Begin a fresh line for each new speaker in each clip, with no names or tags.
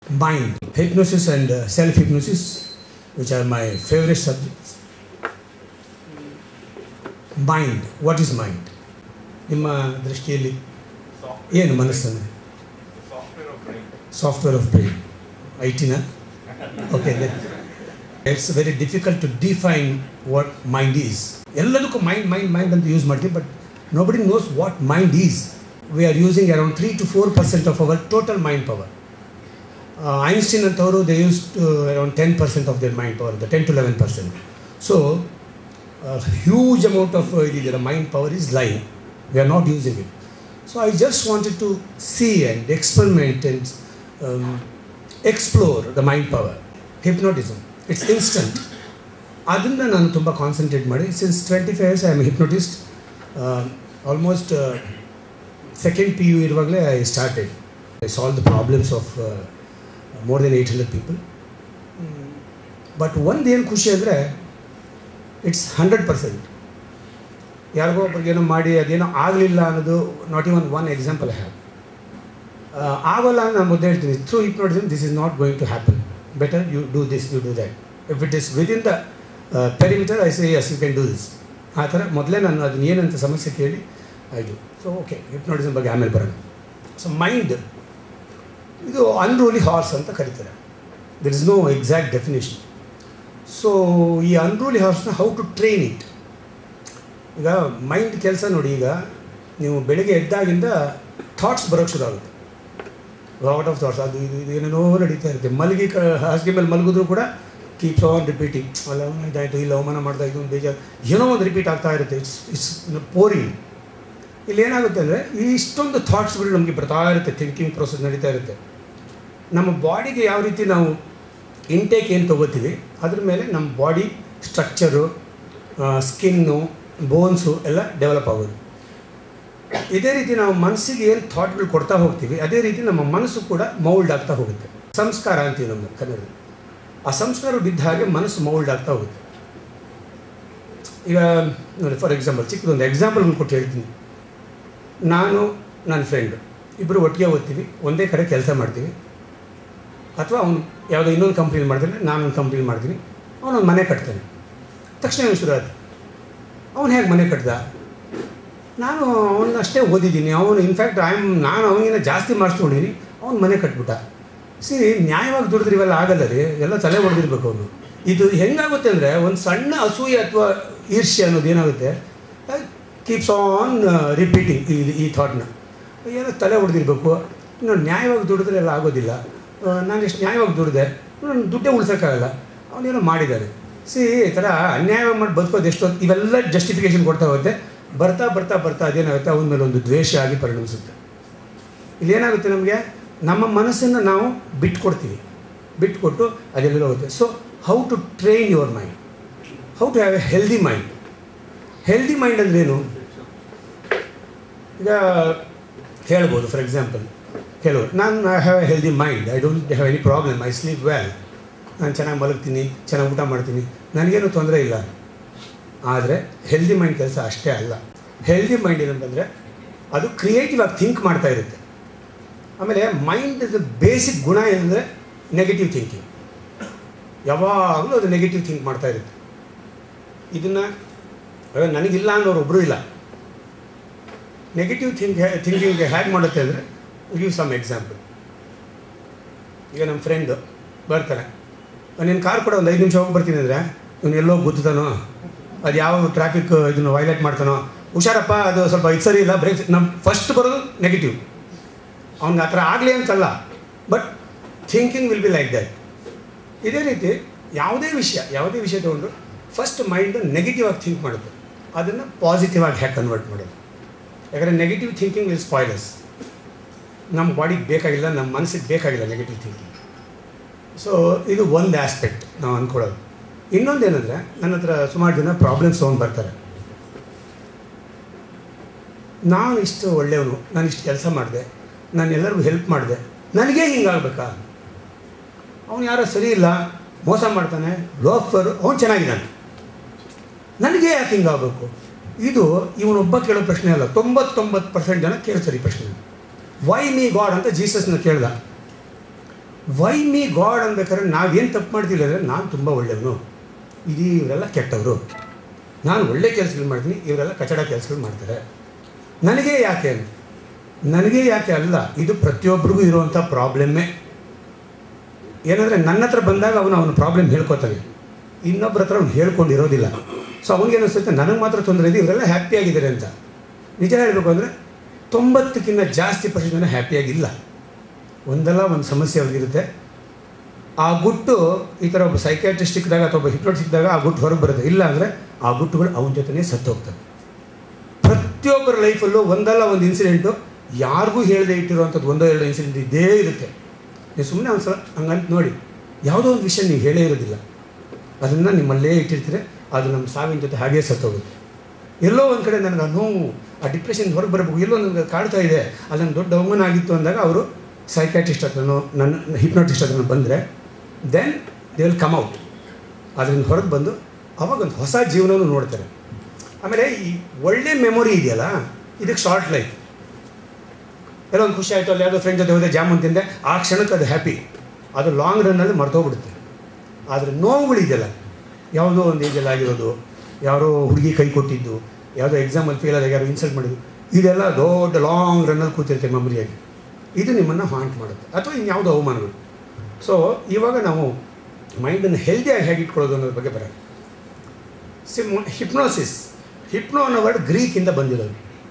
mind, hypnosis and uh, self hypnosis, which are my favorite subjects. Mind, what is mind? ನಿಮ್ಮ ದೃಷ್ಟಿಯಲ್ಲಿ ಏನು ಮನಸ್ಸನ್ನು
software of brain
software of brain ಐ ಟಿನ okay it's very difficult to define what mind is ಎಲ್ಲದಕ್ಕೂ mind mind mind ಅಂತ use ಮಾಡ್ತೀವಿ but nobody knows what mind is we are using around three to four percent of our total mind power Einstein ಅಂತವರು they use around ten percent of their mind power the ten to eleven percent so huge amount of ಇದಿದೆಯಲ್ಲ mind power is lying we are not using it so I just wanted to see and experiment and explore the mind power hypnotism it's instant ಅದನ್ನು ನಾನು ತುಂಬ concentrate ಮಾಡಿ since twenty five years I am hypnotist almost second P U ಇರುವಾಗಲೇ I started I solve the problems of more than eight hundred people but ಒಂದು ಏನು ಖುಷಿ ಅಂದರೆ it's hundred percent ಯಾರಿಗೋ ಒಬ್ರಿಗೆ ಏನೋ ಮಾಡಿ ಅದೇನೋ ಆಗಲಿಲ್ಲ ಅನ್ನೋದು not even one example have ಆಗೋಲ್ಲ ಅಂತ ನಾನು ಮೊದಲು ಹೇಳ್ತೀನಿ through hypnotism this is not going to happen better you do this you do that if it is within the perimeter I say yes you can do this ಆ ಥರ ಮೊದಲೇ ನಾನು ಅದನ್ನ ಏನಂತ ಸಮಸ್ಯೆ ಕೇಳಿ ಆಯಿತು ಸೊ ಓಕೆ ಹಿಪ್ನೋಟಿಸಮ್ ಬಗ್ಗೆ ಆಮೇಲೆ ಬರೋಣ ಸೊ ಮೈಂಡ್ ಇದು ಅನ್ರೂಲಿ ಹಾರ್ಸ್ ಅಂತ ಕರೀತಾರೆ there is no exact definition so ಈ ಅನ್ರೂಲಿ ಹಾರ್ಸ್ನ ಹೌ ಟು ಟ್ರೈನ್ ಇಟ್ ಈಗ ಮೈಂಡ್ ಕೆಲಸ ನೋಡಿ ಈಗ ನೀವು ಬೆಳಗ್ಗೆ ಎದ್ದಾಗಿಂದ ಥಾಟ್ಸ್ ಬರೋಕ್ಕೆ ಶುರು ಆಗುತ್ತೆ ಲಾಟ್ ಆಫ್ ಥಾಟ್ಸ್ ಅದು ಇದು ಇದು ಏನೇನೋ ನಡೀತಾ ಇರುತ್ತೆ ಮಲಗಿ ಕ ಹಾಸಿಗೆ ಮೇಲೆ ಮಲಗಿದ್ರು ಕೂಡ ಕೀಪ್ಸ್ ಆನ್ ರಿಪೀಟಿಂಗ್ ಅಲ್ಲ ಇದಾಯಿತು ಇಲ್ಲ ಅವಮಾನ ಮಾಡ್ತಾ ಇದು ಒಂದು ಬೇಜಾರು ಏನೋ ಒಂದು ರಿಪೀಟ್ ಆಗ್ತಾ ಇರುತ್ತೆ ಇಟ್ಸ್ ಇಟ್ಸ್ ಪೋರಿಂಗ್ ಇಲ್ಲಿ ಏನಾಗುತ್ತೆ ಅಂದರೆ ಈ ಇಷ್ಟೊಂದು ಥಾಟ್ಸ್ಗಳು ನಮಗೆ ಬರ್ತಾ ಇರುತ್ತೆ ಥಿಂಕಿಂಗ್ ಪ್ರೊಸೆಸ್ ನಡೀತಾ ಇರುತ್ತೆ ನಮ್ಮ ಬಾಡಿಗೆ ಯಾವ ರೀತಿ ನಾವು ಇಂಟೇಕ್ ಏನು ತೊಗೋತೀವಿ ಅದ್ರ ಮೇಲೆ ನಮ್ಮ ಬಾಡಿ ಸ್ಟ್ರಕ್ಚರು ಸ್ಕಿನ್ನು ಬೋನ್ಸು ಎಲ್ಲ ಡೆವಲಪ್ ಆಗೋದು ಇದೇ ರೀತಿ ನಾವು ಮನಸ್ಸಿಗೆ ಏನು ಥಾಟ್ಗಳು ಕೊಡ್ತಾ ಹೋಗ್ತೀವಿ ಅದೇ ರೀತಿ ನಮ್ಮ ಮನಸ್ಸು ಕೂಡ ಮೌಲ್ಡ್ ಆಗ್ತಾ ಹೋಗುತ್ತೆ ಸಂಸ್ಕಾರ ಅಂತೀವಿ ನಮ್ಮ ಕನ್ನಡ ಆ ಸಂಸ್ಕಾರ ಬಿದ್ದ ಹಾಗೆ ಮನಸ್ಸು ಮೌಲ್ಡ್ ಆಗ್ತಾ ಹೋಗುತ್ತೆ ಈಗ ನೋಡಿ ಫಾರ್ ಎಕ್ಸಾಂಪಲ್ ಚಿಕ್ಕದೊಂದು ಎಕ್ಸಾಂಪಲ್ ಕೊಟ್ಟು ಹೇಳ್ತೀನಿ ನಾನು ನನ್ನ ಫ್ರೆಂಡ್ ಇಬ್ಬರು ಒಟ್ಟಿಗೆ ಓದ್ತೀವಿ ಒಂದೇ ಕಡೆ ಕೆಲಸ ಮಾಡ್ತೀವಿ ಅಥವಾ ಅವನು ಯಾವುದೋ ಇನ್ನೊಂದು ಕಂಪ್ನಿಲಿ ಮಾಡ್ತಾನೆ ನಾನೊಂದು ಕಂಪ್ನಿಲಿ ಮಾಡ್ತೀನಿ ಅವನೊಂದು ಮನೆ ಕಟ್ತಾನೆ ತಕ್ಷಣ ಏನು ಶುರು ಆಯ್ತು ಅವನು ಹೇಗೆ ಮನೆ ಕಟ್ದ ನಾನು ಅವನಷ್ಟೇ ಓದಿದ್ದೀನಿ ಅವನು ಇನ್ಫ್ಯಾಕ್ಟ್ ಐ ಆಮ್ ನಾನು ಅವನಿಗಿಂತ ಜಾಸ್ತಿ ಮಾಡಿಸ್ಕೊಂಡಿದ್ದೀನಿ ಅವ್ನು ಮನೆ ಕಟ್ಬಿಟ್ಟ ಸಿ ನ್ಯಾಯವಾಗಿ ದುಡಿದ್ರೆ ಇವೆಲ್ಲ ಆಗಲ್ಲ ರೀ ಎಲ್ಲ ತಲೆ ಹೊಡೆದಿರ್ಬೇಕು ಅವನು ಇದು ಹೆಂಗಾಗುತ್ತೆ ಅಂದರೆ ಒಂದು ಸಣ್ಣ ಅಸೂಯೆ ಅಥವಾ ಈರ್ಷ್ಯೆ ಅನ್ನೋದು ಏನಾಗುತ್ತೆ ಕೀಪ್ಸ್ ಆನ್ ರಿಪೀಟಿಂಗ್ ಈ ಈ ಥಾಟ್ನ ಏನೋ ತಲೆ ಹೊಡೆದಿರ್ಬೇಕು ಇನ್ನು ನ್ಯಾಯವಾಗಿ ದುಡಿದ್ರೆ ಎಲ್ಲ ಆಗೋದಿಲ್ಲ ನಾನು ಎಷ್ಟು ನ್ಯಾಯವಾಗಿ ದುಡಿದೆ ನಾನು ದುಡ್ಡೇ ಉಳ್ಸೋಕ್ಕಾಗಲ್ಲ ಅವನೇನೋ ಮಾಡಿದ್ದಾನೆ ಸಿ ಈ ಥರ ಅನ್ಯಾಯವಾಗಿ ಮಾಡಿ ಬದುಕೋದು ಎಷ್ಟೊತ್ತು ಇವೆಲ್ಲ ಜಸ್ಟಿಫಿಕೇಷನ್ ಕೊಡ್ತಾ ಹೋಗುತ್ತೆ ಬರ್ತಾ ಬರ್ತಾ ಬರ್ತಾ ಅದೇನಾಗುತ್ತೆ ಅವನ ಮೇಲೆ ಒಂದು ದ್ವೇಷ ಆಗಿ ಪರಿಣಮಿಸುತ್ತೆ ಇಲ್ಲಿ ಏನಾಗುತ್ತೆ ನಮಗೆ ನಮ್ಮ ಮನಸ್ಸನ್ನು ನಾವು ಬಿಟ್ಕೊಡ್ತೀವಿ ಬಿಟ್ಕೊಟ್ಟು ಅದೆಲ್ಲ ಹೋಗುತ್ತೆ so how to train your mind how to have a healthy mind healthy mind ಅಂದ್ರೇನು ಈಗ ಹೇಳ್ಬೋದು ಫಾರ್ ಎಕ್ಸಾಂಪಲ್ ಕೆಲವರು ನಾನು I have a healthy mind I don't have any problem I sleep well ನಾನು ಚೆನ್ನಾಗಿ ಮಲಗ್ತೀನಿ ಚೆನ್ನಾಗಿ ಊಟ ಮಾಡ್ತೀನಿ ನನಗೇನು ತೊಂದರೆ ಇಲ್ಲ ಆದರೆ ಹೆಲ್ದಿ ಮೈಂಡ್ ಕೆಲಸ ಅಷ್ಟೇ ಅಲ್ಲ ಹೆಲ್ದಿ ಮೈಂಡ್ ಏನಂತಂದರೆ ಅದು ಕ್ರಿಯೇಟಿವ್ ಆಗಿ ಥಿಂಕ್ ಮಾಡ್ತಾ ಇರುತ್ತೆ ಆಮೇಲೆ ಮೈಂಡ್ ಬೇಸಿಕ್ ಗುಣ ಏನಂದರೆ ನೆಗೆಟಿವ್ ಥಿಂಕಿಂಗ್ ಯಾವಾಗಲೂ ಅದು ನೆಗೆಟಿವ್ ಥಿಂಕ್ ಮಾಡ್ತಾ ಇರುತ್ತೆ ಇದನ್ನು ನನಗಿಲ್ಲ ಅನ್ನೋರು ಒಬ್ಬರು ಇಲ್ಲ ನೆಗೆಟಿವ್ ಥಿಂಕ್ ಥಿಂಕಿಂಗ್ ಹೇಗೆ ಮಾಡುತ್ತೆ ಅಂದರೆ ಗಿವ್ ಸಮ್ ಎಕ್ಸಾಂಪಲ್ ಈಗ ನಮ್ಮ ಫ್ರೆಂಡು ಬರ್ತಾನೆ ನೀನು ಕಾರ್ ಕೂಡ ಒಂದು ಐದು ನಿಮಿಷ ಹೋಗಿ ಬರ್ತೀನಿ ಅಂದರೆ ಇವನು ಎಲ್ಲೋ ಗುದ್ದಾನೋ ಅದು ಯಾವ ಟ್ರಾಫಿಕ್ ಇದನ್ನು ವೈಲೇಟ್ ಮಾಡ್ತಾನೋ ಹುಷಾರಪ್ಪ ಅದು ಸ್ವಲ್ಪ ಇದು ಸರಿ ಇಲ್ಲ ಬ್ರೇಕ್ ನಮ್ಮ ಫಸ್ಟ್ ಬರೋದು ನೆಗೆಟಿವ್ ಅವ್ನಿಗೆ ಆ ಥರ ಆಗಲಿ ಅಂತಲ್ಲ but thinking will be like that ಇದೇ ರೀತಿ ಯಾವುದೇ ವಿಷಯ ಯಾವುದೇ ವಿಷಯ ತೊಗೊಂಡು ಫಸ್ಟ್ ಮೈಂಡು ನೆಗೆಟಿವ್ ಆಗಿ ಥಿಂಕ್ ಮಾಡುತ್ತೆ ಅದನ್ನು ಪಾಸಿಟಿವ್ ಆಗಿ ಹ್ಯಾಕ್ ಕನ್ವರ್ಟ್ ಮಾಡೋದು ಯಾಕಂದರೆ ನೆಗೆಟಿವ್ ಥಿಂಕಿಂಗ್ ವಿಲ್ ಸ್ಪಾಯ್ಲಸ್ ನಮ್ಮ ಬಾಡಿಗೆ ಬೇಕಾಗಿಲ್ಲ ನಮ್ಮ ಮನಸ್ಸಿಗೆ ಬೇಕಾಗಿಲ್ಲ ನೆಗೆಟಿವ್ ಥಿಂಕಿಂಗ್ ಸೊ ಇದು ಒಂದು ಆಸ್ಪೆಕ್ಟ್ ನಾವು ಅಂದ್ಕೊಳ್ಳೋದು ಇನ್ನೊಂದು ಏನಂದರೆ ನನ್ನ ಹತ್ರ ಸುಮಾರು ಜನ ಪ್ರಾಬ್ಲಮ್ಸ್ ತೊಗೊಂಡು ಬರ್ತಾರೆ ನಾನು ಇಷ್ಟು ಒಳ್ಳೆಯವನು ನಾನು ಇಷ್ಟು ಕೆಲಸ ಮಾಡಿದೆ ನಾನು ಎಲ್ಲರಿಗೂ ಹೆಲ್ಪ್ ಮಾಡಿದೆ ನನಗೇ ಹಿಂಗಾಗಬೇಕಾ ಅವನು ಯಾರೋ ಸರಿ ಇಲ್ಲ ಮೋಸ ಮಾಡ್ತಾನೆ ಲೋಫರು ಅವನು ಚೆನ್ನಾಗಿದ್ದಾನೆ ನನಗೆ ಯಾಕೆ ಹಿಂಗಾಗಬೇಕು ಇದು ಇವನೊಬ್ಬ ಕೇಳೋ ಪ್ರಶ್ನೆ ಅಲ್ಲ ತೊಂಬತ್ತೊಂಬತ್ತು ಪರ್ಸೆಂಟ್ ಜನ ಕೇಳ್ತಾರೆ ಈ ಪ್ರಶ್ನೆ ವೈ ಮೀ ಗಾಡ್ ಅಂತ ಜೀಸಸ್ನ ಕೇಳ್ದ ವೈ ಮೀ ಗಾಡ್ ಅನ್ಬೇಕಾದ್ರೆ ನಾವೇನು ತಪ್ಪು ಮಾಡ್ತಿಲ್ಲ ಅಂದರೆ ನಾನು ತುಂಬ ಒಳ್ಳೆಯವನು ಇದು ಇವರೆಲ್ಲ ಕೆಟ್ಟವರು ನಾನು ಒಳ್ಳೆ ಕೆಲಸಗಳು ಮಾಡ್ತೀನಿ ಇವರೆಲ್ಲ ಕಚಡ ಕೆಲಸಗಳು ಮಾಡ್ತಾರೆ ನನಗೆ ಯಾಕೆ ಅಂತ ನನಗೆ ಯಾಕೆ ಅಲ್ಲ ಇದು ಪ್ರತಿಯೊಬ್ಬರಿಗೂ ಇರುವಂಥ ಪ್ರಾಬ್ಲಮ್ಮೇ ಏನಂದರೆ ನನ್ನ ಹತ್ರ ಬಂದಾಗ ಅವನು ಅವನ ಪ್ರಾಬ್ಲಮ್ ಹೇಳ್ಕೊತಾನೆ ಇನ್ನೊಬ್ಬರ ಹತ್ರ ಅವ್ನು ಹೇಳ್ಕೊಂಡಿರೋದಿಲ್ಲ ಸೊ ಅವನಿಗೆ ಅನಿಸುತ್ತೆ ನನಗೆ ಮಾತ್ರ ತೊಂದರೆ ಇದೆ ಇವರೆಲ್ಲ ಹ್ಯಾಪಿಯಾಗಿದ್ದಾರೆ ಅಂತ ನಿಜ ಹೇಳಬೇಕು ಅಂದರೆ ತೊಂಬತ್ತಕ್ಕಿಂತ ಜಾಸ್ತಿ ಪರ್ಸೆಂಟ್ ಜನ ಹ್ಯಾಪಿಯಾಗಿಲ್ಲ ಒಂದಲ್ಲ ಒಂದು ಸಮಸ್ಯೆ ಅವ್ರಿಗಿರುತ್ತೆ ಆ ಗುಟ್ಟು ಈ ಥರ ಒಬ್ಬ ಸೈಕ್ಯಾಟ್ರಿಸ್ಟ್ ಸಿಕ್ಕಿದಾಗ ಅಥವಾ ಒಬ್ಬ ಹಿಪ್ನೋಟ್ ಸಿಕ್ಕಿದಾಗ ಆ ಗುಟ್ಟು ಹೊರಗೆ ಬರುತ್ತೆ ಇಲ್ಲ ಅಂದರೆ ಆ ಗುಟ್ಟುಗಳು ಅವನ ಜೊತೆನೇ ಸತ್ತು ಹೋಗ್ತವೆ ಪ್ರತಿಯೊಬ್ಬರ ಲೈಫಲ್ಲೂ ಒಂದಲ್ಲ ಒಂದು ಇನ್ಸಿಡೆಂಟು ಯಾರಿಗೂ ಹೇಳದೆ ಇಟ್ಟಿರುವಂಥದ್ದು ಒಂದೋ ಎರಡು ಇನ್ಸಿಡೆಂಟ್ ಇದ್ದೇ ಇರುತ್ತೆ ನೀವು ಸುಮ್ಮನೆ ಒಂದು ಸಲ ಹಂಗಂತ ನೋಡಿ ಯಾವುದೋ ಒಂದು ವಿಷಯ ನೀವು ಹೇಳೇ ಇರೋದಿಲ್ಲ ಅದನ್ನು ನಿಮ್ಮಲ್ಲೇ ಇಟ್ಟಿರ್ತೀರಿ ಅದು ನಮ್ಮ ಸಾವಿನ ಜೊತೆ ಹಾಗೇ ಸತ್ತೋಗುತ್ತೆ ಎಲ್ಲೋ ಒಂದು ಕಡೆ ನನಗೆ ಆ ನೋವು ಆ ಡಿಪ್ರೆಷನ್ ಹೊರಗೆ ಬರಬೇಕು ಎಲ್ಲೋ ನನಗೆ ಕಾಡ್ತಾ ಇದೆ ಅದು ನನ್ನ ದೊಡ್ಡ ಅವಮಾನ ಆಗಿತ್ತು ಅಂದಾಗ ಅವರು ಸೈಕ್ಯಾಟ್ರಿಸ್ಟ್ ಹತ್ರನೋ ನನ್ನ ಹಿಪ್ನೋಟಿಸ್ಟ್ ಹತ್ರನೋ ಬಂದರೆ then they will come out ಅದರಿಂದ ಹೊರಗೆ ಬಂದು ಅವಾಗ ಒಂದು ಹೊಸ ಜೀವನವನ್ನು ನೋಡ್ತಾರೆ ಆಮೇಲೆ ಈ ಒಳ್ಳೆ ಮೆಮೊರಿ ಇದೆಯಲ್ಲ ಇದಕ್ಕೆ ಶಾರ್ಟ್ ಲೈಫ್ ಎಲ್ಲೋ ಒಂದು ಖುಷಿ ಆಯಿತು ಅಲ್ಲಿ ಯಾವುದೋ ಫ್ರೆಂಡ್ ಜೊತೆ ಹೋದೆ ಜಾಮೂನ್ ತಿಂದೆ ಆ ಕ್ಷಣಕ್ಕೆ ಅದು ಹ್ಯಾಪಿ ಅದು ಲಾಂಗ್ ರನ್ನಲ್ಲಿ ಮರ್ತೋಗ್ಬಿಡುತ್ತೆ ಆದರೆ ನೋವುಗಳಿದೆಯಲ್ಲ ಯಾವುದೋ ಒಂದು ಏಜಲ್ಲಿ ಆಗಿರೋದು ಯಾರೋ ಹುಡುಗಿ ಕೈ ಕೊಟ್ಟಿದ್ದು ಯಾವುದೋ ಎಕ್ಸಾಮಲ್ಲಿ ಫೇಲ್ ಆದಾಗ ಯಾರೋ ಇನ್ಸಲ್ಟ್ ಮಾಡಿದ್ದು ಇದೆಲ್ಲ ದೊಡ್ಡ ಲಾಂಗ್ ರನ್ನಲ್ಲಿ ಕೂತಿರುತ್ತೆ ಮೆಮೊರಿಯಾಗಿ ಇದು ನಿಮ್ಮನ್ನು ಹಾಂಟ್ ಮಾಡುತ್ತೆ ಅಥವಾ ಇನ್ಯಾವುದೋ ಅವಮಾನಗಳು ಸೊ ಇವಾಗ ನಾವು ಮೈಂಡನ್ನು ಹೆಲ್ದಿಯಾಗಿ ಹೇಗೆ ಇಟ್ಕೊಳ್ಳೋದು ಅನ್ನೋದ್ರ ಬಗ್ಗೆ ಬರೋಣ ಸಿಮ್ ಹಿಪ್ನೋಸಿಸ್ ಹಿಪ್ನೋ ಅನ್ನೋ ವರ್ಡ್ ಗ್ರೀಕಿಂದ ಬಂದಿರೋದು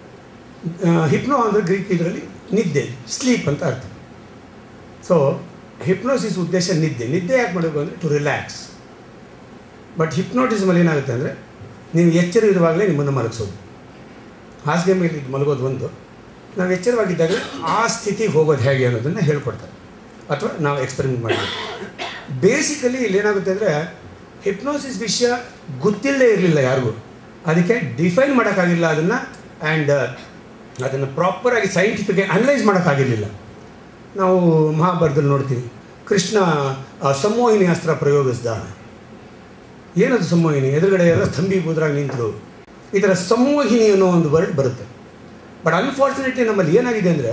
ಹಿಪ್ನೋ ಅಂದರೆ ಗ್ರೀಕ್ ಇದರಲ್ಲಿ ನಿದ್ದೆ ಸ್ಲೀಪ್ ಅಂತ ಅರ್ಥ ಸೊ ಹಿಪ್ನೋಸಿಸ್ ಉದ್ದೇಶ ನಿದ್ದೆ ನಿದ್ದೆ ಯಾಕೆ ಮಾಡಬೇಕು ಅಂದರೆ ಟು ರಿಲ್ಯಾಕ್ಸ್ ಬಟ್ ಹಿಪ್ನೋಟಿಸಮಲ್ಲಿ ಏನಾಗುತ್ತೆ ಅಂದರೆ ನೀವು ಎಚ್ಚರ ಇರುವಾಗಲೇ ನಿಮ್ಮನ್ನು ಮಲಗಿಸೋದು ಹಾಸಿಗೆ ಮೇಲೆ ಇದು ಮಲಗೋದು ಒಂದು ನಾವು ಎಚ್ಚರವಾಗಿದ್ದಾಗ ಆ ಸ್ಥಿತಿಗೆ ಹೋಗೋದು ಹೇಗೆ ಅನ್ನೋದನ್ನು ಹೇಳ್ಕೊಡ್ತಾರೆ ಅಥವಾ ನಾವು ಎಕ್ಸ್ಪೆರಿಮೆಂಟ್ ಮಾಡಬೇಕು ಬೇಸಿಕಲಿ ಇಲ್ಲಿ ಏನಾಗುತ್ತೆ ಅಂದರೆ ಹಿಪ್ನೋಸಿಸ್ ವಿಷಯ ಗೊತ್ತಿಲ್ಲದೆ ಇರಲಿಲ್ಲ ಯಾರಿಗೂ ಅದಕ್ಕೆ ಡಿಫೈನ್ ಮಾಡೋಕ್ಕಾಗಿಲ್ಲ ಅದನ್ನು ಆ್ಯಂಡ್ ಅದನ್ನು ಪ್ರಾಪರಾಗಿ ಸೈಂಟಿಫಿಕ್ ಅನಲೈಸ್ ಮಾಡೋಕ್ಕಾಗಿರಲಿಲ್ಲ ನಾವು ಮಹಾಭಾರತದಲ್ಲಿ ನೋಡ್ತೀವಿ ಕೃಷ್ಣ ಆ ಸಂಮೋಹಿನಿ ಅಸ್ತ್ರ ಪ್ರಯೋಗಿಸ್ದ ಏನದು ಸಂಮೋಹಿನಿ ಎದುರುಗಡೆ ಎಲ್ಲ ಸ್ತಂಭಿ ಬೂದ್ರಾಗಿ ನಿಂತರು ಈ ಥರ ಸಂಮೋಹಿನಿ ಅನ್ನೋ ಒಂದು ವರ್ಡ್ ಬರುತ್ತೆ ಬಟ್ ಅನ್ಫಾರ್ಚುನೇಟ್ಲಿ ನಮ್ಮಲ್ಲಿ ಏನಾಗಿದೆ ಅಂದರೆ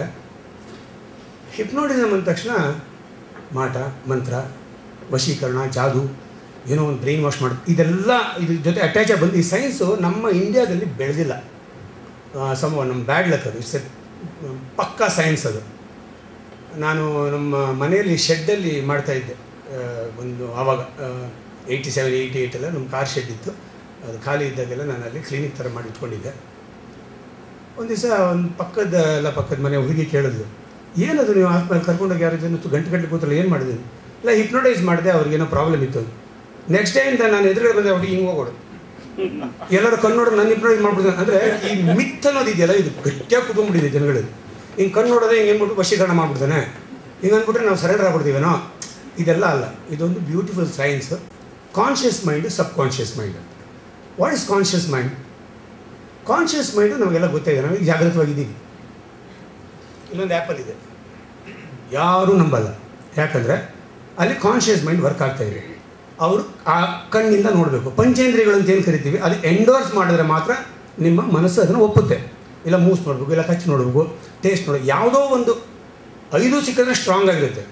ಹಿಪ್ನೋಟಿಸಮ್ ಅಂದ ತಕ್ಷಣ ಮಾಟ ಮಂತ್ರ ವಶೀಕರಣ ಜಾದು ಏನೋ ಒಂದು ಬ್ರೈನ್ ವಾಶ್ ಮಾಡಿ ಇದೆಲ್ಲ ಇದ್ರ ಜೊತೆ ಅಟ್ಯಾಚ್ ಆಗಿ ಬಂದು ಈ ಸೈನ್ಸು ನಮ್ಮ ಇಂಡಿಯಾದಲ್ಲಿ ಬೆಳೆದಿಲ್ಲ ಸಮ ನಮ್ಮ ಬ್ಯಾಡ್ ಲಕ್ ಅದು ಇಟ್ಸ್ ಪಕ್ಕಾ ಸೈನ್ಸ್ ಅದು ನಾನು ನಮ್ಮ ಮನೆಯಲ್ಲಿ ಶೆಡ್ಡಲ್ಲಿ ಮಾಡ್ತಾಯಿದ್ದೆ ಒಂದು ಆವಾಗ ಏಯ್ಟಿ ಸೆವೆನ್ ಏಯ್ಟಿ ಏಯ್ಟೆಲ್ಲ ನಮ್ಮ ಕಾರ್ ಶೆಡ್ ಇತ್ತು ಅದು ಖಾಲಿ ಇದ್ದಾಗೆಲ್ಲ ನಾನು ಅಲ್ಲಿ ಕ್ಲಿನಿಕ್ ಥರ ಮಾಡಿ ಇಟ್ಕೊಂಡಿದ್ದೆ ಒಂದು ದಿವಸ ಒಂದು ಪಕ್ಕದ ಎಲ್ಲ ಪಕ್ಕದ ಮನೆ ಹುಡುಗಿ ಕೇಳಿದ್ಲು ಏನದು ನೀವು ಆಸ್ಪತ್ರೆ ಕರ್ಕೊಂಡೋಗಿ ಯಾರು ಜನ ಗಂಟೆ ಗಂಟೆ ಕೂತಲ್ಲ ಏನು ಮಾಡಿದ್ದೀನಿ ಇಲ್ಲ ಹಿಪ್ನೋಟೈಸ್ ಮಾಡಿದೆ ಅವ್ರಿಗೇನೋ ಪ್ರಾಬ್ಲಮ್ ಇತ್ತು ನೆಕ್ಸ್ಟ್ ಡೇ ಅಂತ ನಾನು ಎದುರುಗಡೆ ಬಂದೆ ಹುಡುಗಿ ಹಿಂಗೆ ಹೋಗೋದು ಎಲ್ಲರೂ ಕಣ್ಣೋಡ ನನ್ನ ಹಿಪ್ನೋಟೈಸ್ ಮಾಡ್ಬಿಡ್ತಾನೆ ಅಂದರೆ ಈ ಮಿತ್ ಅನ್ನೋದು ಇದೆಯಲ್ಲ ಇದು ಗಟ್ಟಿಯಾಗಿ ಕುತ್ಕೊಂಡ್ಬಿಟ್ಟಿದೆ ಜನಗಳಲ್ಲಿ ಹಿಂಗೆ ಕಣ್ಣು ನೋಡೋದೇ ಹಿಂಗೆ ಏನ್ಬಿಟ್ಟು ವಶೀಕರಣ ಮಾಡ್ಬಿಡ್ತಾನೆ ಹಿಂಗೆ ಅಂದ್ಬಿಟ್ರೆ ನಾವು ಸರೆಂಡರ್ ಆಗ್ಬಿಡ್ತೀವೇನೋ ಇದೆಲ್ಲ ಅಲ್ಲ ಇದೊಂದು beautiful science conscious mind subconscious mind what is conscious mind conscious mind ನಮಗೆಲ್ಲ ಗೊತ್ತಿದೆ ನಾವೀಗ ಜಾಗೃತವಾಗಿದ್ದೀವಿ ಇಲ್ಲೊಂದು ಆ್ಯಪಲ್ ಇದೆ ಯಾರೂ ನಂಬಲ್ಲ ಯಾಕಂದರೆ ಅಲ್ಲಿ ಕಾನ್ಷಿಯಸ್ ಮೈಂಡ್ ವರ್ಕ್ ಆಗ್ತಾ ಇದೆ ಅವರು ಆ ಕಣ್ಣಿಂದ ನೋಡಬೇಕು ಪಂಚೇಂದ್ರಿಯಗಳು ಅಂತ ಏನು ಕರಿತೀವಿ ಅದು ಎಂಡೋರ್ಸ್ ಮಾಡಿದ್ರೆ ಮಾತ್ರ ನಿಮ್ಮ ಮನಸ್ಸು ಅದನ್ನು ಒಪ್ಪುತ್ತೆ ಇಲ್ಲ ಮೂಸ್ ನೋಡಬೇಕು ಇಲ್ಲ ಕಚ್ಚಿ ನೋಡಬೇಕು ಟೇಸ್ಟ್ ನೋಡಬೇಕು ಯಾವುದೋ ಒಂದು ಐದು ಸಿಕ್ಕಿದ್ರೆ ಸ್ಟ್ರಾಂಗ್ ಆಗಿರುತ್ತೆ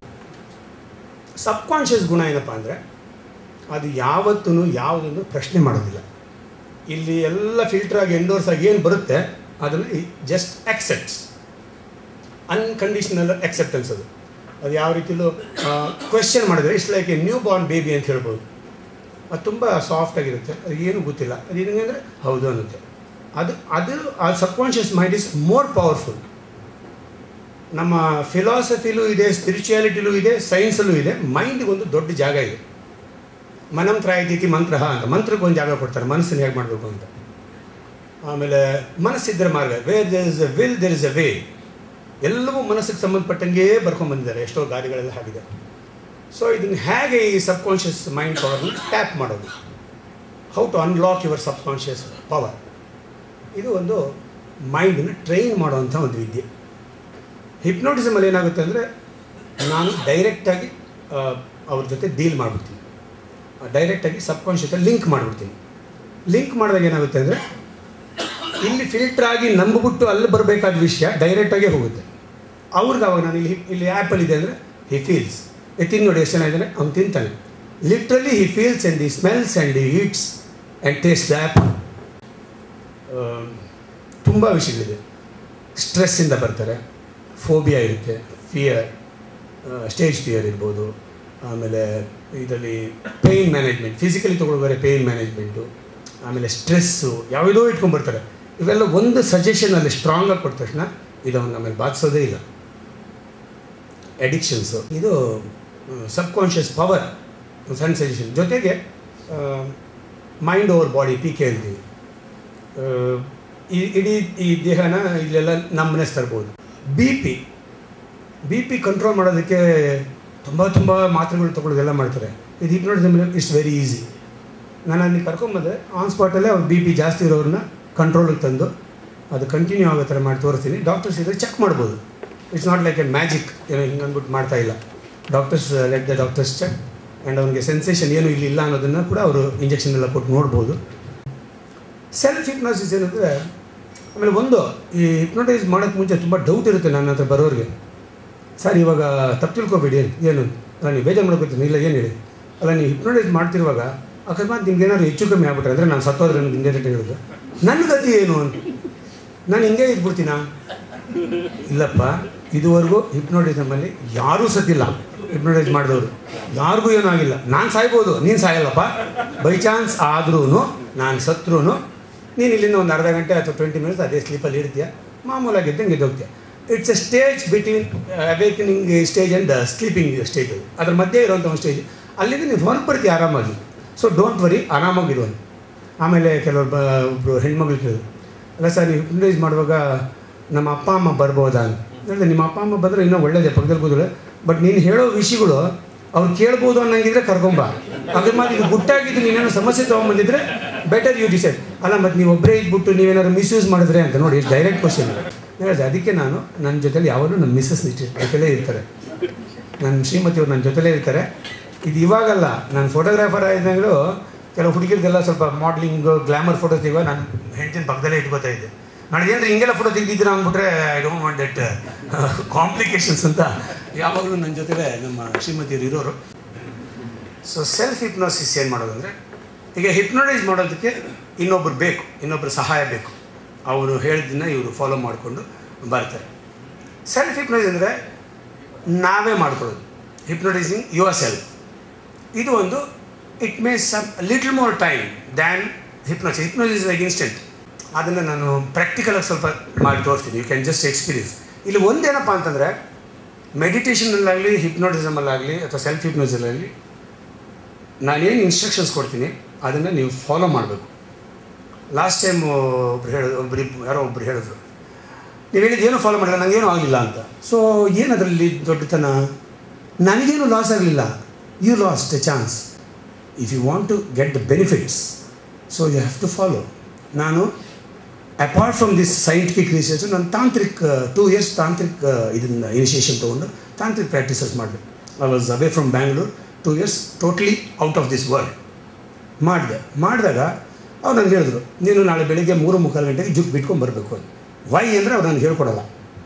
ಸಬ್ ಕಾನ್ಷಿಯಸ್ ಗುಣ ಏನಪ್ಪ ಅಂದರೆ ಅದು ಯಾವತ್ತೂ ಯಾವುದನ್ನು ಪ್ರಶ್ನೆ ಮಾಡೋದಿಲ್ಲ ಇಲ್ಲಿ ಎಲ್ಲ ಫಿಲ್ಟರ್ ಆಗಿ ಎಂಡೋರ್ಸ್ ಆಗಿ ಏನು ಬರುತ್ತೆ ಅದನ್ನು ಜಸ್ಟ್ ಆಕ್ಸೆಪ್ಟ್ಸ್ ಅನ್ಕಂಡೀಷನಲ್ ಅಕ್ಸೆಪ್ಟೆನ್ಸ್ ಅದು ಅದು ಯಾವ ರೀತಿಲೂ ಕ್ವೆಶ್ಚನ್ ಮಾಡಿದ್ರೆ it's like a new born baby ಅಂತ ಹೇಳ್ಬೋದು ಅದು ತುಂಬ ಸಾಫ್ಟಾಗಿರುತ್ತೆ ಅದು ಏನೂ ಗೊತ್ತಿಲ್ಲ ಅದು ಏನಂದರೆ ಹೌದು ಅನ್ನುತ್ತೆ ಅದು ಅದು ಆ subconscious mind is more powerful ನಮ್ಮ ಫಿಲಾಸಫಿಲೂ ಇದೆ ಸ್ಪಿರಿಚುಯಾಲಿಟಿಲೂ ಇದೆ ಸೈನ್ಸಲ್ಲೂ ಇದೆ ಮೈಂಡಿಗೆ ಒಂದು ದೊಡ್ಡ ಜಾಗ ಇದೆ ಮನಂ ತ್ರಾಯತೀತಿ ಮಂತ್ರ ಅಂತ ಮಂತ್ರಕ್ಕೆ ಒಂದು ಜಾಗ ಕೊಡ್ತಾರೆ ಮನಸ್ಸನ್ನು ಹೇಗೆ ಮಾಡಬೇಕು ಅಂತ ಆಮೇಲೆ ಮನಸ್ಸಿದ್ರೆ ಮಾರ್ಗ where there is a will there is a way ಎಲ್ಲವೂ ಮನಸ್ಸಿಗೆ ಸಂಬಂಧಪಟ್ಟಂಗೆ ಬರ್ಕೊಂಡ್ಬಂದಿದ್ದಾರೆ ಎಷ್ಟೋ ಗಾದಿಗಳೆಲ್ಲ ಆಗಿದೆ ಸೊ ಇದನ್ನು ಹೇಗೆ ಈ ಸಬ್ ಕಾನ್ಷಿಯಸ್ ಮೈಂಡ್ ಪವರ್ನ ಟ್ಯಾಪ್ ಮಾಡೋದು how to unlock your subconscious power ಇದು ಒಂದು ಮೈಂಡನ್ನು ಟ್ರೈನ್ ಮಾಡುವಂಥ ಒಂದು ವಿದ್ಯೆ ಹಿಪ್ನೋಟಿಸಮಲ್ಲಿ ಏನಾಗುತ್ತೆ ಅಂದರೆ ನಾನು ಡೈರೆಕ್ಟಾಗಿ ಅವ್ರ ಜೊತೆ ಡೀಲ್ ಮಾಡಿಬಿಡ್ತೀನಿ ಡೈರೆಕ್ಟಾಗಿ ಸಬ್ ಕಾನ್ಷಿಯಸ್ ಲಿಂಕ್ ಮಾಡಿಬಿಡ್ತೀನಿ ಲಿಂಕ್ ಮಾಡಿದಾಗ ಏನಾಗುತ್ತೆ ಅಂದರೆ ಇಲ್ಲಿ ಫಿಲ್ಟರ್ ಆಗಿ ನಂಬಿಬಿಟ್ಟು ಅಲ್ಲಿ ಬರಬೇಕಾದ ವಿಷಯ ಡೈರೆಕ್ಟಾಗೇ ಹೋಗುತ್ತೆ ಅವ್ರಿಗೆ ಅವಾಗ ನಾನು ಇಲ್ಲಿ ಇಲ್ಲಿ ಆ್ಯಪಲ್ ಇದೆ ಅಂದರೆ ಹಿ ಫೀಲ್ಸ್ ಏ ತಿಂದು ನೋಡಿ ಎಷ್ಟು ಚೆನ್ನಾಗಿದ್ದಾನೆ ಅವ್ನು ತಿಂತಾನೆ literally he feels and the smells and the eats and taste ದ್ಯಾಪ್ ತುಂಬ ವಿಷಯಗಳಿದೆ ಸ್ಟ್ರೆಸ್ಸಿಂದ ಬರ್ತಾರೆ ಫೋಬಿಯಾ ಇರುತ್ತೆ ಫಿಯರ್ ಸ್ಟೇಜ್ ಫಿಯರ್ ಇರ್ಬೋದು ಆಮೇಲೆ ಇದರಲ್ಲಿ ಪೇಯ್ನ್ ಮ್ಯಾನೇಜ್ಮೆಂಟ್ ಫಿಸಿಕಲಿ ತೊಗೊಳ್ಬೇಕಾದ್ರೆ ಪೇಯ್ನ್ ಮ್ಯಾನೇಜ್ಮೆಂಟು ಆಮೇಲೆ ಸ್ಟ್ರೆಸ್ಸು ಯಾವುದೋ ಇಟ್ಕೊಂಡ್ಬರ್ತಾರೆ ಇವೆಲ್ಲ ಒಂದು ಸಜೆಷನಲ್ಲಿ ಸ್ಟ್ರಾಂಗಾಗಿ ಕೊಟ್ಟ ತಕ್ಷಣ ಇದು ಅವ್ನು ಆಮೇಲೆ ಬಾಧಿಸೋದೇ ಇಲ್ಲ ಅಡಿಕ್ಷನ್ಸು ಇದು ಸಬ್ ಕಾನ್ಷಿಯಸ್ ಪವರ್ ಸಣ್ಣ ಸಜೆಷನ್ ಜೊತೆಗೆ mind over body P K ಅಂತೀವಿ ಆ, ಈ ಇಡೀ ಈ ದೇಹನ ಇಲ್ಲೆಲ್ಲ ನಮ್ಮನೆಸ್ ತರ್ಬೋದು B P B P control ಮಾಡೋದಕ್ಕೆ ತುಂಬ ತುಂಬ ಮಾತ್ರೆಗಳು ತೊಗೊಳ್ಳೋದೆಲ್ಲ ಮಾಡ್ತಾರೆ ಇದು ಹಿಪ್ನೋಟಿಸಮ್ ಇಟ್ಸ್ ವೆರಿ ಈಸಿ ನಾನು ಅಲ್ಲಿ ಕರ್ಕೊಂಬಂದರೆ ಆನ್ ಸ್ಪಾಟಲ್ಲೇ ಅವ್ರು ಬಿ ಪಿ ಜಾಸ್ತಿ ಇರೋರನ್ನ ಕಂಟ್ರೋಲಿಗೆ ತಂದು ಅದು ಕಂಟಿನ್ಯೂ ಆಗೋ ಥರ ಮಾಡಿ ತೋರಿಸ್ತೀನಿ ಡಾಕ್ಟರ್ಸ್ ಇದ್ರೆ ಚೆಕ್ ಮಾಡ್ಬೋದು it's not like a magic ಏನೋ ಹಿಂಗೆ ಅಂದ್ಬಿಟ್ಟು ಮಾಡ್ತಾ ಇಲ್ಲ doctors let the doctors check and ಅವ್ನಿಗೆ ಸೆನ್ಸೇಷನ್ ಏನು ಇಲ್ಲಿ ಇಲ್ಲ ಅನ್ನೋದನ್ನು ಕೂಡ ಅವರು ಇಂಜೆಕ್ಷನ್ ಎಲ್ಲ ಕೊಟ್ಟು ನೋಡ್ಬೋದು ಸೆಲ್ಫ್ ಹಿಪ್ನಾಸಿಸ್ ಏನಂದರೆ ಆಮೇಲೆ ಒಂದು ಈ ಹಿಪ್ನೋಟೈಸ್ ಮಾಡೋಕ್ಕೆ ಮುಂಚೆ ತುಂಬ ಡೌಟ್ ಇರುತ್ತೆ ನನ್ನ ಹತ್ರ ಬರೋರಿಗೆ ಸರ್ ಇವಾಗ ತಪ್ಪು ತಿಳ್ಕೊಬೇಡಿ ಏನು ಏನು ಅಲ್ಲ ನೀವು ಬೇಜಾರು ಮಾಡ್ಕೊತೀನಿ ಇಲ್ಲ ಏನು ಹೇಳಿ ಅಲ್ಲ ನೀವು ಹಿಪ್ನೋಟೈಸ್ ಮಾಡ್ತಿರುವಾಗ ಅಕಸ್ಮಾತ್ ನಿಮ್ಗೆ ಏನಾದ್ರು ಹೆಚ್ಚು ಕಮ್ಮಿ ಆಗ್ಬಿಟ್ರೆ ಅಂದರೆ ನಾನು ಸತ್ತೋದ್ರೆ ನನಗೆ ಇಂಡೈರೆಕ್ಟ್ ಹೇಳೋದು ನನ್ನ ಗತಿ ಏನು ಅಂತ ನಾನು ಹಿಂಗೆ ಇದ್ಬಿಡ್ತೀನಾ ಇಲ್ಲಪ್ಪ ಇದುವರೆಗೂ ಹಿಪ್ನೋಟಿಸಮಲ್ಲಿ ಯಾರೂ ಸತ್ತಿಲ್ಲ ಹಿಪ್ನೋಟೈಸ್ ಮಾಡಿದವರು ಯಾರಿಗೂ ಏನೂ ಆಗಿಲ್ಲ ನಾನು ಸಾಯ್ಬೋದು ನೀನು ಸಾಯಲ್ಲಪ್ಪ ಬೈ ಚಾನ್ಸ್ ಆದ್ರೂ ನಾನು ಸತ್ರೂ ನೀನು ಇಲ್ಲಿಂದ ಒಂದು ಅರ್ಧ ಗಂಟೆ ಅಥವಾ ಟ್ವೆಂಟಿ ಮಿನಿಟ್ಸ್ ಅದೇ ಸ್ಲೀಪಲ್ಲಿ ಇರ್ತೀಯ ಮಾಮೂಲಾಗಿದ್ದಂಗೆ ಇದ್ದೋಗ್ತೀಯ it's a stage between awakening stage and sleeping stage ಅದ್ರ ಮಧ್ಯೆ ಇರುವಂಥ ಒಂದು ಸ್ಟೇಜ್ ಅಲ್ಲಿಂದ ನೀವು ಹೊರಗೆ ಬರ್ತೀಯ ಆರಾಮಾಗಿ ಸೊ ಡೋಂಟ್ ವರಿ ಆರಾಮಾಗಿರು ಅಂತ ಆಮೇಲೆ ಕೆಲವರು ಬ ಒಬ್ಬರು ಹೆಣ್ಮಗಳು ಕೇಳಿದ್ರು ಅಲ್ಲ ಸರ್ ನೀವು ಹಿಪ್ನಟೈಸ್ ಮಾಡುವಾಗ ನಮ್ಮ ಅಪ್ಪ ಅಮ್ಮ ಬರ್ಬೋದಾ ಅಂತ ಹೇಳಿದೆ ನಿಮ್ಮ ಅಪ್ಪ ಅಮ್ಮ ಬಂದರೆ ಇನ್ನೂ ಒಳ್ಳೇದೇ ಪಕ್ಕದಲ್ಲಿ ಕೂದಲು ಬಟ್ ನೀನು ಹೇಳೋ ವಿಷಯಗಳು ಅವ್ರು ಕೇಳ್ಬೋದು ಅನ್ನಂಗಿದ್ರೆ ಕರ್ಕೊಂಬ ಅಕಸ್ಮಾತ್ ಇದು ಗುಟ್ಟಾಗಿದ್ದು ನೀನೇನೋ ಸಮಸ್ಯೆ ತೊಗೊಂಬಂದಿದ್ರೆ ಬೆಟರ್ ಯು ಡಿಸೈಡ್ ಅಲ್ಲ ಮತ್ತು ನೀವು ಒಬ್ಬರೇ ಇದ್ಬಿಟ್ಟು ನೀವೇನಾದ್ರು ಮಿಸ್ಯೂಸ್ ಮಾಡಿದ್ರೆ ಅಂತ ನೋಡಿ ಡೈರೆಕ್ಟ್ ಕ್ವಶನ್ ಹೇಳಿದೆ ಅದಕ್ಕೆ ನಾನು ನನ್ನ ಜೊತೆಲಿ ಯಾವಾಗಲೂ ನಮ್ಮ ಮಿಸ್ಸಸ್ ಜೊತೆಲೇ ಇರ್ತಾರೆ ನನ್ನ ಶ್ರೀಮತಿಯವ್ರು ನನ್ನ ಜೊತೆಲೇ ಇರ್ತಾರೆ ಇದು ಇವಾಗಲ್ಲ ನಾನು ಫೋಟೋಗ್ರಾಫರ್ ಆಗಿದ್ದಾಗಲೂ ಕೆಲವು ಹುಡುಗಿರಿಗೆಲ್ಲ ಸ್ವಲ್ಪ ಮಾಡ್ಲಿಂಗ್ ಗ್ಲಾಮರ್ ಫೋಟೋಸ್ ತೆಗುವ ನಾನು ಹೆಂಡತಿನ ಪಕ್ಕದಲ್ಲೇ ಇಟ್ಕೋತಾ ಇದ್ದೆ ನಾಳೆ ಏನಾದ್ರು ಹಿಂಗೆಲ್ಲ ಫೋಟೋ ತೆಗೆದಿದ್ದೀರಾ ಅಂದ್ಬಿಟ್ರೆ I don't want that complications ಅಂತ ಯಾವಾಗಲೂ ನನ್ನ ಜೊತೆಲೇ ನಮ್ಮ ಶ್ರೀಮತಿಯವರು ಇರೋರು ಸೊ ಸೆಲ್ಫ್ ಹಿಪ್ನೋಸಿಸ್ ಏನು ಮಾಡೋದು ಅಂದರೆ ಈಗ ಹಿಪ್ನೋಟೈಸ್ ಮಾಡೋದಕ್ಕೆ ಇನ್ನೊಬ್ರು ಬೇಕು ಇನ್ನೊಬ್ಬರು ಸಹಾಯ ಬೇಕು ಅವರು ಹೇಳಿದ್ದನ್ನ ಇವರು ಫಾಲೋ ಮಾಡಿಕೊಂಡು ಬರ್ತಾರೆ ಸೆಲ್ಫ್ ಹಿಪ್ನೋಟೈಸ್ ಅಂದರೆ ನಾವೇ ಮಾಡ್ಕೊಳ್ಳೋದು ಹಿಪ್ನೋಟೈಸಿಂಗ್ ಯುವರ್ ಸೆಲ್ಫ್ ಇದು ಒಂದು it may some little more time than hypnosis hypnosis like instant ಅದನ್ನು ನಾನು ಪ್ರಾಕ್ಟಿಕಲಾಗಿ ಸ್ವಲ್ಪ ಮಾಡಿ ತೋರಿಸ್ತೀನಿ ಯು ಕ್ಯಾನ್ ಜಸ್ಟ್ ಎಕ್ಸ್ಪೀರಿಯನ್ಸ್ ಇಲ್ಲಿ ಒಂದೇನಪ್ಪ ಅಂತಂದರೆ ಮೆಡಿಟೇಷನಲ್ಲಾಗಲಿ ಹಿಪ್ನೋಟಿಸಮಲ್ಲಾಗಲಿ ಅಥವಾ ಸೆಲ್ಫ್ ಹಿಪ್ನೋಸಿಸಲ್ಲಾಗಲಿ ನಾನೇನು ಇನ್ಸ್ಟ್ರಕ್ಷನ್ಸ್ ಕೊಡ್ತೀನಿ ಅದನ್ನು ನೀವು ಫಾಲೋ ಮಾಡಬೇಕು ಲಾಸ್ಟ್ ಟೈಮ್ ಒಬ್ರು ಹೇಳಿದ್ರು ಒಬ್ರು ಯಾರೋ ಒಬ್ರು ಹೇಳಿದ್ರು ನೀವು ಹೇಳಿದ್ದು ಏನು ಫಾಲೋ ಮಾಡಿಲ್ಲ ನನಗೇನು ಆಗಲಿಲ್ಲ ಅಂತ ಸೊ ಏನು ಅದರಲ್ಲಿ ದೊಡ್ಡತನ ನನಗೇನು ಲಾಸ್ ಆಗಲಿಲ್ಲ you lost a chance if you want to get the benefits so you have to follow ನಾನು apart from this scientific research ನಾನು ತಾಂತ್ರಿಕ್ ಟೂ ಇಯರ್ಸ್ ತಾಂತ್ರಿಕ್ ಇದನ್ನು ಇನಿಷಿಯೇಷನ್ ತೊಗೊಂಡು ತಾಂತ್ರಿಕ್ ಪ್ರಾಕ್ಟೀಸಸ್ ಮಾಡಿದೆ I was away from Bangalore two years totally out of this world ಮಾಡಿದೆ ಮಾಡಿದಾಗ ಅವ್ರು ನನಗೆ ಹೇಳಿದ್ರು ನೀನು ನಾಳೆ ಬೆಳಿಗ್ಗೆ ಮೂರು ಮುಕ್ಕಾಲು ಗಂಟೆಗೆ ಜುಟ್ ಬಿಟ್ಕೊಂಡು ಬರಬೇಕು ಅಂತ ವೈ ಅಂದರೆ ಅವ್ರು ನನಗೆ ಹೇಳ್ಕೊಡಲ್ಲ